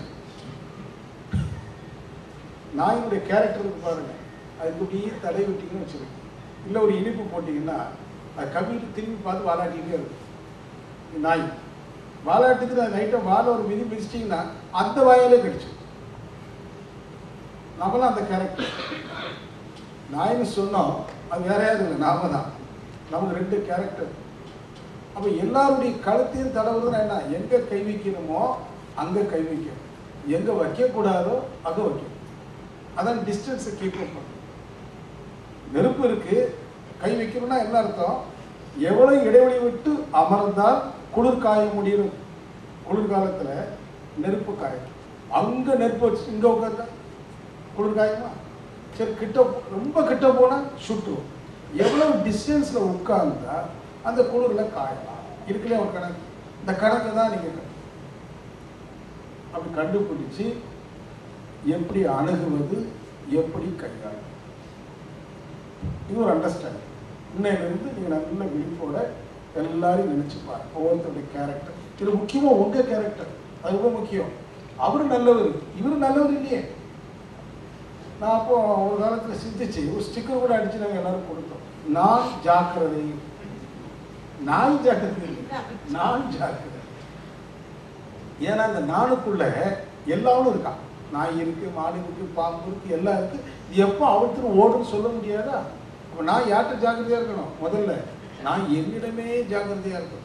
நாயினுடைய கேரக்டர் இருக்கு பாருங்க அதுக்கு அப்படியே தடை விட்டீங்கன்னு வச்சுக்கோங்க இல்லை ஒரு இனிப்பு போட்டிங்கன்னா அது கவிட்டு திரும்பி பார்த்து வாலாட்டிகிட்டே இருக்கும் இது நாய் வாலாட்டுக்கு நான் நைட்டை வாழை ஒரு மிதி மிதிச்சிட்டிங்கன்னா அந்த வாயாலே கடிச்சு நம்மளாம் அந்த கேரக்டர் நாயின்னு சொன்னோம் அது வேற யாரும் இல்லை நாம தான் நமக்கு ரெண்டு கேரக்டர் அப்போ எல்லாருடைய கழுத்தையும் தடவுறதுன்னா என்ன எங்கே கை வைக்கணுமோ அங்கே கை வைக்கணும் எங்கே வைக்கக்கூடாதோ அங்கே வைக்கணும் அதான் டிஸ்டன்ஸை கீப் அப் பண்ணணும் நெருப்பு இருக்கு கை வைக்கணும்னா என்ன அர்த்தம் எவ்வளவு இடைவெளி விட்டு அமர்ந்தால் குளிர் காய முடியும் குளிர்காலத்துல நெருப்பு காயும் அங்க நெருப்பு வச்சு இங்க உட்காந்தா குளிர் காயுமா சரி கிட்ட போ- ரொம்ப கிட்ட போனா சுட்டுரும் எவ்வளவு டிஸ்டன்ஸ்ல உட்கார்ந்தா அந்த குளிர்ல காயலாம் இருக்குல்ல ஒரு கணக்கு இந்த கணக்கு தான் நீங்க கணக்கு. அப்படி கண்டுபிடிச்சு எப்படி அணுகுவது எப்படி கையாளுவது இது ஒரு அண்டர்ஸ்டாண்டிங் இன்னையிலிருந்து நீங்கள் நல்ல விழிப்போட எல்லாரையும் நினைச்சு பாருங்க ஒவ்வொருத்தருடைய கேரக்டர் இது முக்கியமா உங்க கேரக்டர் அது ரொம்ப முக்கியம் அவரு நல்லவர் இவரு நல்லவர் இல்லையே நான் அப்போ ஒரு காலத்துல சிந்திச்சு ஒரு ஸ்டிக்கர் கூட அடிச்சு நாங்க எல்லாரும் கொடுத்தோம் நான் ஜாக்கிரதை நான் ஜாக்கிரதை இல்லை நான் ஜாக்கிரதை ஏன்னா இந்த நானுக்குள்ள எல்லாரும் இருக்கான் நாய் இருக்கு மாடு இருக்கு பாம்பு இருக்கு எல்லாம் இருக்கு இது எப்போ அவர்த்து ஓடுன்னு சொல்ல முடியாதா அப்ப நான் யார்கிட்ட ஜாக்கிரதையா இருக்கணும் முதல்ல நான் என்னிடமே ஜாக்கிரதையா இருக்கணும்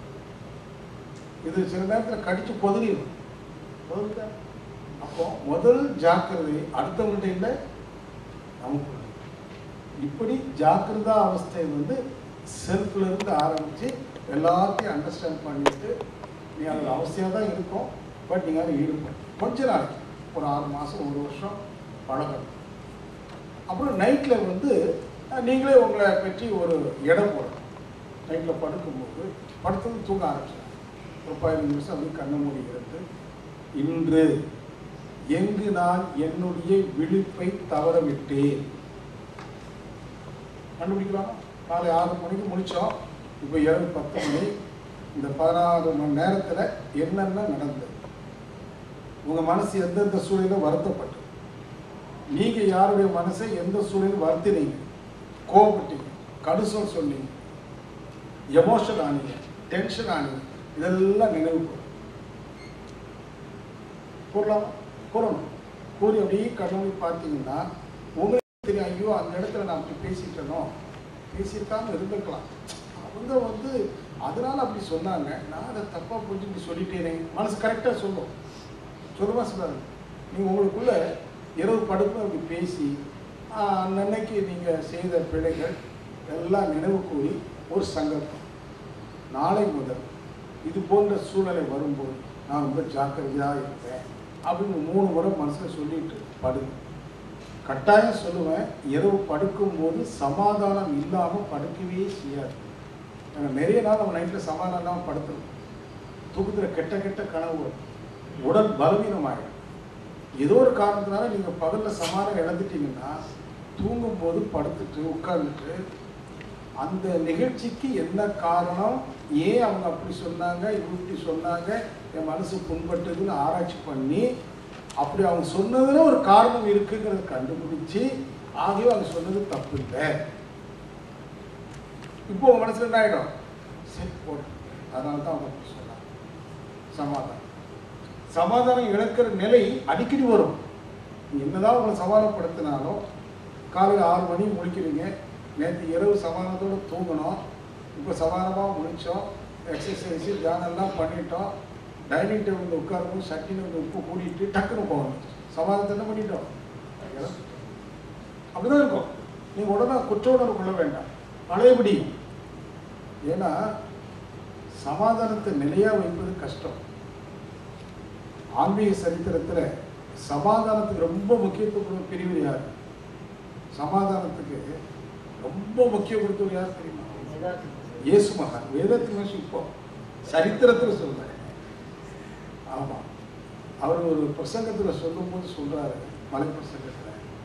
இது சில நேரத்தில் கடிச்சு கொதறிடும் கொதறுதா? அப்போ முதல் ஜாக்கிரதை அடுத்தவங்கள்ட்ட இல்லை நமக்கு இப்படி ஜாக்கிரதா அவஸ்தை வந்து செல்ஃப்ல இருந்து ஆரம்பிச்சு எல்லாத்தையும் அண்டர்ஸ்டாண்ட் பண்ணிட்டு நீ அதில் அவசியம் தான் இருக்கும் பட் நீங்கள் அதில் ஈடுபடும் கொஞ்ச நாளைக்கு ஒரு ஆறு மாதம் ஒரு வருஷம் பழகணும் அப்புறம் நைட்டில் வந்து அஹ், நீங்களே உங்களை பற்றி ஒரு இடம் போடணும் நைட்டில் படுக்கும்போது படுத்தது தூங்க ஆரம்பிச்சிடும் ஒரு பதினஞ்சு நிமிஷம் அப்படியே கண்ணை மூடி இருந்து இன்று எங்கு நான் என்னுடைய விழிப்பை தவற விட்டேன் கண்டுபிடிக்கலாமா காலை ஆறு மணிக்கு முடித்தோம் இப்போ இரவு பத்து மணி இந்த பதினாறு மணி நேரத்தில் என்னென்ன நடந்தது உங்கள் மனசு எந்தெந்த சூழலில் வருத்தப்பட்டு நீங்கள் யாருடைய மனசை எந்த சூழலில் வருத்தினீங்க கோவப்பட்டீங்க கடுசல் சொன்னீங்க எமோஷன் ஆனீங்க டென்ஷன் ஆனீங்க இதெல்லாம் நினைவு கூறும். கூறலாம் கூறணும் கூறி அப்படியே கடவுளை பார்த்தீங்கன்னா உங்களுக்கு தெரியும் ஐயோ அந்த இடத்துல நான் அப்படி பேசிட்டனோ பேசியிருக்காம இருந்திருக்கலாம் அவங்க வந்து அதனால அப்படி சொன்னாங்க நான் அதை தப்பாக புரிஞ்சுட்டு சொல்லிட்டேனே மனசு கரெக்டாக சொல்லும் சொல்லுமா சொல்லாது நீங்கள் உங்களுக்குள்ள இரவு படுக்கும் அப்படி பேசி ஆஹ், அன்னன்னைக்கு நீங்கள் செய்த பிழைகள் எல்லாம் நினைவு கூறி ஒரு சங்கல்பம் நாளை முதல் இது போன்ற சூழ்நிலை வரும்போது நான் ரொம்ப ஜாக்கிரதையாக இருப்பேன் அப்படின்னு மூணு முறை மனசில் சொல்லிட்டு படுங்க கட்டாயம் சொல்லுவேன் இரவு படுக்கும்போது சமாதானம் இல்லாமல் படுக்கவே செய்யாது ஏன்னா நிறைய நாள் நம்ம நைட்டில் சமாதானம் இல்லாமல் படுத்துருக்கோம் தூக்கத்தில் கெட்ட கெட்ட கனவு வரும். உடல் பலவீனமாயிடும் ஏதோ ஒரு காரணத்தினால நீங்கள் பகலில் சமாதானம் இழந்துட்டீங்கன்னா தூங்கும்போது படுத்துட்டு உட்கார்ந்துட்டு அந்த நிகழ்ச்சிக்கு என்ன காரணம் ஏன் அவங்க அப்படி சொன்னாங்க இவங்க இப்படி சொன்னாங்க என் மனசு புண்பட்டதுன்னு ஆராய்ச்சி பண்ணி அப்படி அவங்க சொன்னதுல ஒரு காரணம் இருக்குங்கிறத கண்டுபிடிச்சு ஆகியோ அவங்க சொன்னது தப்பு இல்லை இப்போ உங்க மனசுல என்ன ஆயிடும் சரி போடு அதனால தான் அவங்க அப்படி சொன்னாங்க சமாதானம் சமாதானம் இழக்கிற நிலை அடிக்கடி வரும் நீங்க என்னதான் உங்களை சமாதானப்படுத்தினாலும் காலையில் ஆறு மணி முழிக்கிறீங்க நேற்று இரவு சமாதானத்தோடு தூங்கணும் இப்போ சமாதானமாக முழிச்சோம் எக்ஸசைஸு தியானம்லாம் பண்ணிட்டோம் டைனிங் டேபிளில் உட்காரும்போது சட்டியில் வந்து உப்பு கூட்டிட்டு டக்குன்னு போகணும் சமாதானத்தை என்ன பண்ணிட்டோம் இழந்துட்டோம். அப்படிதான் இருக்கும் நீங்கள் உடனே குற்ற உணர்வு கொள்ள வேண்டாம் பழையபடி ஏன்னா சமாதானத்தை நிலையாக வைப்பது கஷ்டம் ஆன்மீக சரித்திரத்தில் சமாதானத்துக்கு ரொம்ப முக்கியத்துவம் கொடுத்த பிரிவு யார் சமாதானத்துக்கு ரொம்ப முக்கியம் கொடுத்தவர் யார் தெரியுமா இயேசு மகான் வேதத்தில் வச்சு இப்போ சரித்திரத்தில் சொல்றாரு ஆமா அவர் ஒரு பிரசங்கத்தில் சொல்லும்போது சொல்றாரு மலை பிரசங்கத்தில்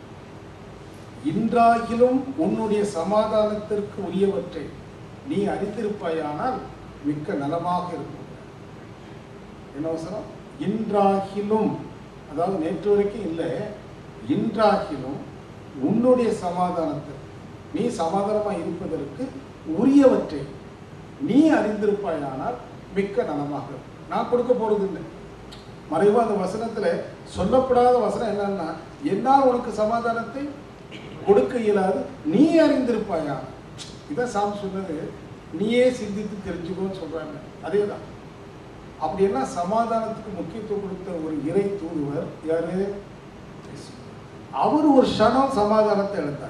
இன்றாகிலும் உன்னுடைய சமாதானத்திற்கு உரியவற்றை நீ அறிந்திருப்பாயானால் மிக்க நலமாக இருக்கும் என்ன அவசரம் இன்றாகிலும் அதாவது நேற்று வரைக்கும் இல்லை இன்றாகிலும் உன்னுடைய சமாதானத்தை நீ சமாதானமா இருப்பதற்கு உரியவற்றை நீ அறிந்திருப்பாயானால் மிக்க நலமாக இருக்கும். நான் கொடுக்க போறது இல்லை மறைவா அந்த வசனத்துல சொல்லப்படாத வசனம் என்னன்னா என்னால் உனக்கு சமாதானத்தை கொடுக்க இயலாது நீ அறிந்திருப்பாயா இதான் சாமி சொன்னது நீயே சிந்தித்து தெரிஞ்சுக்கோன்னு சொல்றாங்க அதேதான் அப்படி என்ன சமாதானத்துக்கு முக்கியத்துவம் கொடுத்த ஒரு இறை தூதுவர் யாரு அவர் ஒரு க்ஷணம் சமாதானத்தை இழந்தார்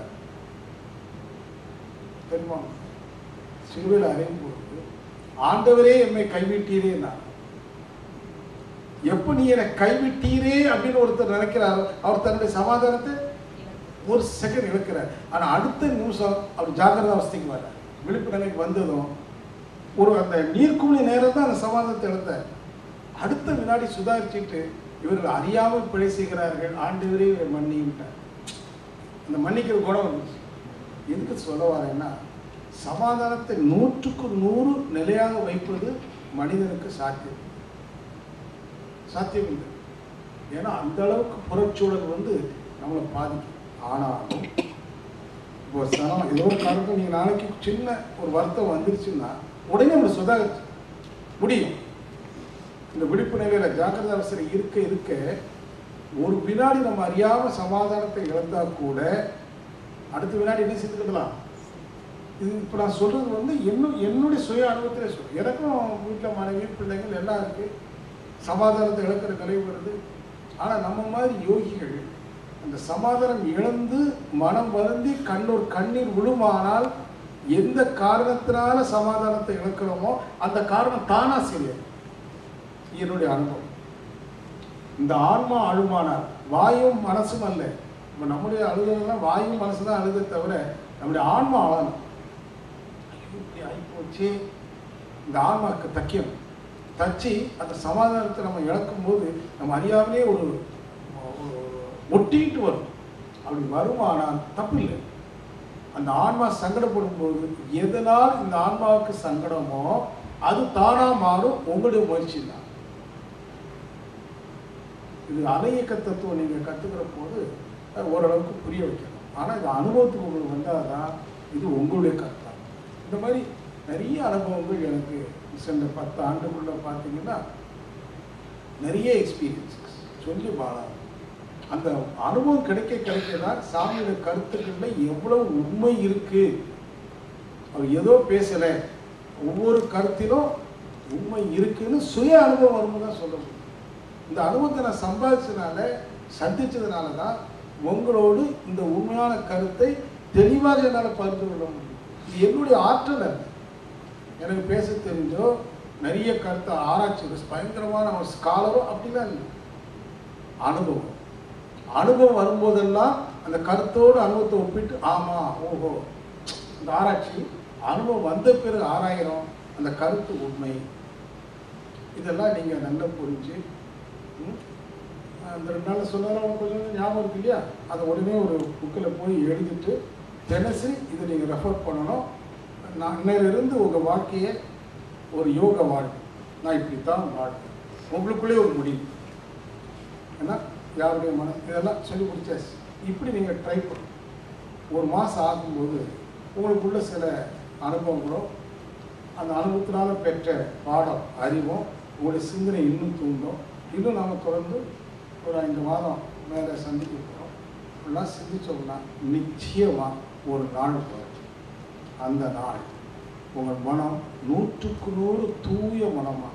தெரியுமா சிலுவையில் அறையும் பொழுது ஆண்டவரே எம்மை கைவிட்டீரே நான் எப்ப நீ என்னை கைவிட்டீரே அப்படின்னு ஒருத்தர் நினைக்கிறாரோ அவர் தன்னுடைய சமாதானத்தை ஒரு செகண்ட் இழக்கிறார் ஆனா அடுத்த நிமிஷம் அவர் ஜாகிரத அவஸ்தைக்கு வர விழிப்பு நிலைக்கு வந்ததும் ஒரு அந்த நீர்க்குழி நேரம் தான் அந்த சமாதானத்தை இழந்தார் அடுத்த வினாடி சுதாரிச்சுட்டு இவர்கள் அறியாமல் பிழை செய்கிறார்கள் ஆண்டவரே மன்னிட்டார் அந்த மன்னிக்கிற குணம் வந்துச்சு எதுக்கு சொல்ல வரேன்னா சமாதானத்தை நூற்றுக்கு நூறு நிலையாக வைப்பது மனிதனுக்கு சாத்தியம் சாத்தியம் இல்லை ஏன்னா அந்த அளவுக்கு புறச்சூழல் வந்து நம்மளை பாதிக்கும் ஆனாலும் இப்போ சனம் ஏதோ ஒரு காரணம் நீங்கள் நாளைக்கு சின்ன ஒரு வருத்தம் வந்துருச்சுன்னா உடனே நம்ம சுதாகரிச்சு முடியும் இந்த விழிப்பு நிலையில ஜாக்கிரதை அவசரம் இருக்க இருக்க ஒரு வினாடி நம்ம அறியாம சமாதானத்தை இழந்தா கூட அடுத்த வினாடி என்ன செஞ்சுக்கலாம் இது இப்போ நான் சொல்றது வந்து என்ன என்னுடைய சுய அனுபவத்திலே சொல்றேன் எனக்கும் வீட்டில் மனைவி பிள்ளைகள் எல்லாம் இருக்கு சமாதானத்தை இழக்கிற நிலை வருது ஆனால் நம்ம மாதிரி யோகிகள் அந்த சமாதானம் இழந்து மனம் வருந்தி கண்ணூர் கண்ணீர் விழுமானால் எந்த காரணத்தினால சமாதானத்தை இழக்கிறோமோ அந்த காரணம் தானா சரியாது என்னுடைய அனுபவம் இந்த ஆன்மா அழுமானார் வாயும் மனசும் அல்ல இப்போ நம்முடைய அழுதலாம் வாயும் மனசு தான் அழுதே தவிர நம்முடைய ஆன்மா அழணும் ஐயோ, இப்படி ஆகிப்போச்சு இந்த ஆன்மாக்கு தக்கியம் தச்சு அந்த சமாதானத்தை நம்ம இழக்கும் போது நம்ம அறியாமலே ஒரு ஒரு ஒட்டிட்டு வரும் அப்படி வருமானால் தப்பு இல்லை அந்த ஆன்மா சங்கடப்படும் போது எதனால் இந்த ஆன்மாவுக்கு சங்கடமோ அது தானா மாறும் உங்களுடைய முயற்சி தான் இது அலையக்க தத்துவம் நீங்க கத்துக்கிற போது அது ஓரளவுக்கு புரிய வைக்கணும் ஆனா இது அனுபவத்துக்கு உங்களுக்கு வந்தாதான் இது உங்களுடைய கருத்தான் இந்த மாதிரி நிறைய அனுபவங்கள் எனக்கு சென்ற பத்து ஆண்டுக்குள்ள பார்த்தீங்கன்னா நிறைய எக்ஸ்பீரியன்சஸ் சொல்லி பாடா அந்த அனுபவம் கிடைக்க கிடைக்க தான் சாமியோட கருத்துக்கள்ல எவ்வளவு உண்மை இருக்கு அவர் ஏதோ பேசல ஒவ்வொரு கருத்திலும் உண்மை இருக்குன்னு சுய அனுபவம் வரும்போது தான் சொல்ல முடியும் இந்த அனுபவத்தை நான் சம்பாதிச்சதுனால சந்திச்சதுனால தான் உங்களோடு இந்த உண்மையான கருத்தை தெளிவாக என்னால் பகிர்ந்து கொள்ள முடியும் இது என்னுடைய ஆற்றல் அல்ல எனக்கு பேச தெரிஞ்சோ நிறைய கருத்தை ஆராய்ச்சி பயங்கரமான ஒரு ஸ்காலரோ அப்படிலாம் இல்லை அனுபவம் அனுபவம் வரும்போதெல்லாம் அந்த கருத்தோடு அனுபவத்தை ஒப்பிட்டு ஆமா ஓஹோ இந்த ஆராய்ச்சி அனுபவம் வந்த பிறகு ஆராயிரம் அந்த கருத்து உண்மை இதெல்லாம் நீங்கள் நல்லா புரிஞ்சு ம், அந்த ரெண்டு நாள் சொன்னாலும் கொஞ்சம் ஞாபகம் இருக்கு இல்லையா அதை உடனே ஒரு புக்கில் போய் எழுதிட்டு தினசரி இதை நீங்கள் ரெஃபர் பண்ணணும் நான் இன்னையிலிருந்து உங்கள் வாழ்க்கையை ஒரு யோக வாழ்க்கை நான் இப்படி தான் வாழ்க்கை உங்களுக்குள்ளே ஒரு முடிவு ஏன்னா யாருடைய மனம் இதெல்லாம் சொல்லி முடிச்சாச்சு இப்படி நீங்கள் ட்ரை பண்ணணும் ஒரு மாதம் ஆகும்போது உங்களுக்குள்ள சில அனுபவங்களோ அந்த அனுபவத்தினால பெற்ற பாடம் அறிவும் உங்களுடைய சிந்தனை இன்னும் தூண்டும் இன்னும் நாம் தொடர்ந்து ஒரு ஐந்து மாதம் மேலே சந்திக்க போகிறோம் இப்படிலாம் சிந்திச்சோம்னா நிச்சயமாக ஒரு நாள் வரும் அந்த நாள் உங்கள் மனம் நூற்றுக்கு நூறு தூய மனமாக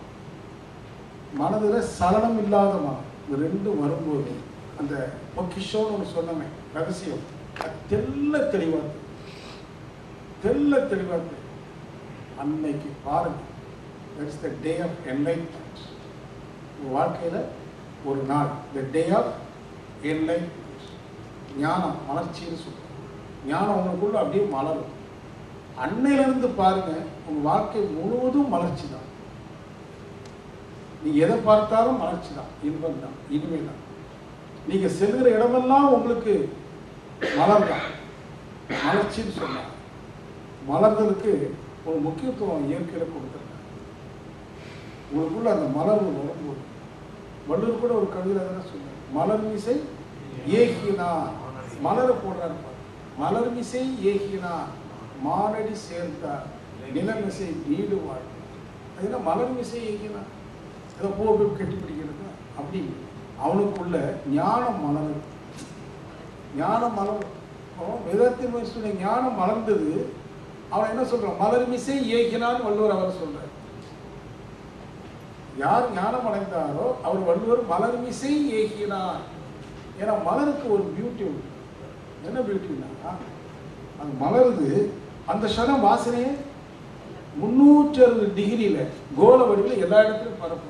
மனதில் சலனம் இல்லாத மனம் இந்த ரெண்டும் வரும்போது அந்த பொக்கிஷோன்னு ஒன்று சொன்னமே ரகசியம் அது தெல்ல தெளிவாக தெரியும். தெல்ல தெளிவாக தெரியும். அன்னைக்கு பாருங்க that's the day of enlightenment உங்கள் வாழ்க்கையில் ஒரு நாள் த டே ஆஃப் என்னை ஞானம் மலர்ச்சின்னு சொல்லுவோம் ஞானம் உங்களுக்குள்ள அப்படியே மலரும் அன்னையிலிருந்து பாருங்க உங்க வாழ்க்கை முழுவதும் மலர்ச்சி தான் நீங்க எதை பார்த்தாலும் மலர்ச்சி தான் இன்பம் தான் இனிமை தான் நீங்க செல்கிற இடமெல்லாம் உங்களுக்கு மலர் தான் மலர்ச்சின்னு சொன்னாங்க மலர்தலுக்கு ஒரு முக்கியத்துவம் இயற்கையில கொடுத்துருக்காங்க உங்களுக்குள்ள அந்த மலர் வரும்போது வள்ளுவர் கூட ஒரு கவிதை தானே சொன்னார் மலர் மிசை ஏகினா மலரை போடுறாரு பாரு. மலர் மிசை ஏகினா மானடி சேர்ந்தார் நிலமிசை நீடு வாழ் அது என்ன மலர் மிசை ஏகினா அதை பூ போய் கட்டி பிடிக்கிறது அப்படி அவனுக்குள்ள ஞானம் மலர் ஞானம் மலர் வேதத்தின் மனுஷனுடைய ஞானம் மலர்ந்தது அவன் என்ன சொல்றான் மலர் மிசை ஏகினான்னு வள்ளுவர் அவர் சொல்றார் யார் ஞானம் அடைந்தாரோ அவர் வள்ளுவர் மலர் மிசை ஏகினார் ஏன்னா மலருக்கு ஒரு பியூட்டி உண்டு என்ன பியூட்டினா அது மலருது அந்த க்ஷணம் வாசனையே முன்னூற்றி அறுபது டிகிரியில கோல வடிவில் எல்லா இடத்துலையும் பரப்பும்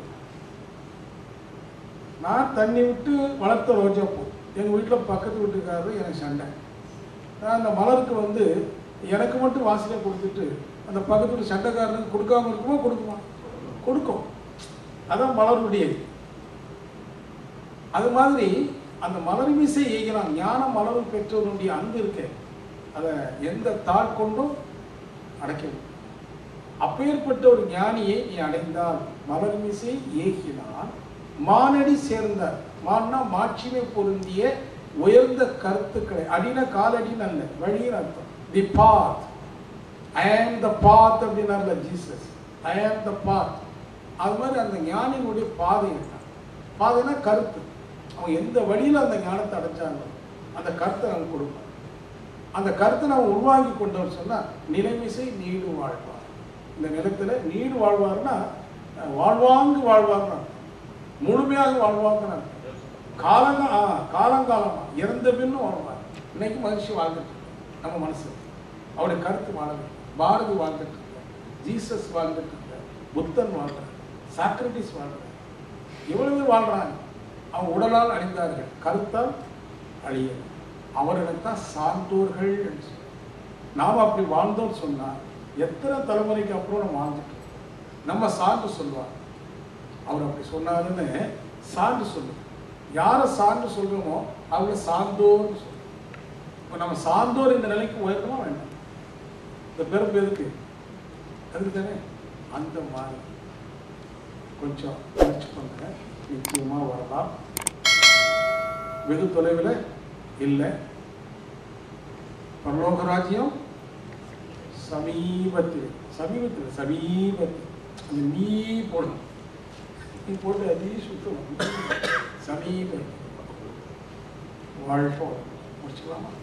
நான் தண்ணி விட்டு வளர்த்த ரோஜா பூ எங்கள் வீட்டில் பக்கத்து வீட்டுக்காரரு எனக்கு சண்டை நான் அந்த மலருக்கு வந்து எனக்கு மட்டும் வாசனை கொடுத்துட்டு அந்த பக்கத்து வீட்டு சண்டைக்காரனுக்கு கொடுக்காம இருக்குமா கொடுக்குமா கொடுக்கும் அதான் மலருடைய அது மாதிரி அந்த மலர் மீசை ஏகிறான் ஞான மலர் பெற்றவனுடைய அன்பு இருக்கு அதை எந்த தாழ் கொண்டும் அடைக்க முடியும் அப்பேற்பட்ட ஒரு ஞானியை நீ அடைந்தால் மலர் மீசை ஏகினான் மானடி சேர்ந்தார் மான்னா மாட்சிமை பொருந்திய உயர்ந்த கருத்துக்களை அடின காலடின்னு அல்ல வழியின் அர்த்தம் தி பாத் ஐ ஆம் த பாத் அப்படின்னார்ல ஜீசஸ் ஐ ஆம் த பாத் அது மாதிரி அந்த ஞானியினுடைய பாதை இருக்கான் பாதைனா கருத்து அவன் எந்த வழியில் அந்த ஞானத்தை அடைஞ்சாங்களோ அந்த கருத்தை அவன் கொடுப்பான் அந்த கருத்தை நான் உருவாக்கி கொண்டவர் சொன்னால் நிலைமிசை நீடு வாழ்வார் இந்த நிலத்துல நீடு வாழ்வார்னா அஹ், வாழ்வாங்கு வாழ்வார்னா முழுமையாக வாழ்வாங்கன்னு அர்த்தம். காலங்க ஆ காலங்காலமா இறந்த பின்னும் வாழ்வார் இன்னைக்கு மகிழ்ச்சி வாழ்ந்துட்டு இருக்கார். நம்ம மனசு அவருடைய கருத்து வாழது பாரதி வாழ்ந்துட்டு இருக்கார் ஜீசஸ் வாழ்ந்துட்டு இருக்கார் புத்தன் வாழ்றார் சாக்ரட்டிஸ் வாழ்றார் இவ்வளவு பேர் வாழ்றாங்க அவங்க உடலால் அழிந்தார்கள் கருத்தால் அழிய அவர்களிடத்தான் சான்றோர்கள் என்று சொல்றார். நாம் அப்படி வாழ்ந்தோம்னு சொன்னா எத்தனை தலைமுறைக்கு அப்புறம் நம்ம வாழ்ந்துட்டு இருக்கோம். நம்ம சான்று சொல்லுவாங்க அவர் அப்படி சொன்னாருன்னு சான்று சொல்லுவோம் யாரை சான்று சொல்றோமோ அவங்க சான்றோர்னு சொல்லுவோம் இப்போ நம்ம சான்றோர் இந்த நிலைக்கு உயர்த்தமா வேண்டாம் இந்த பிறப்பு எதுக்கு அதுக்கு தானே அந்த மாதிரி கொஞ்சம் முயற்சி பண்ணுங்க நிச்சயமா வரலாம் வெகு தொலைவில் இல்லை பரலோக ராஜ்யம் சமீபத்தில் சமீபத்தில் சமீபத்தில் அந்த நீ போடணும் நீ போட்டு அதே சுத்தணும் சமீபத்தில் வாழ்க்கை முடிச்சுக்கலாமா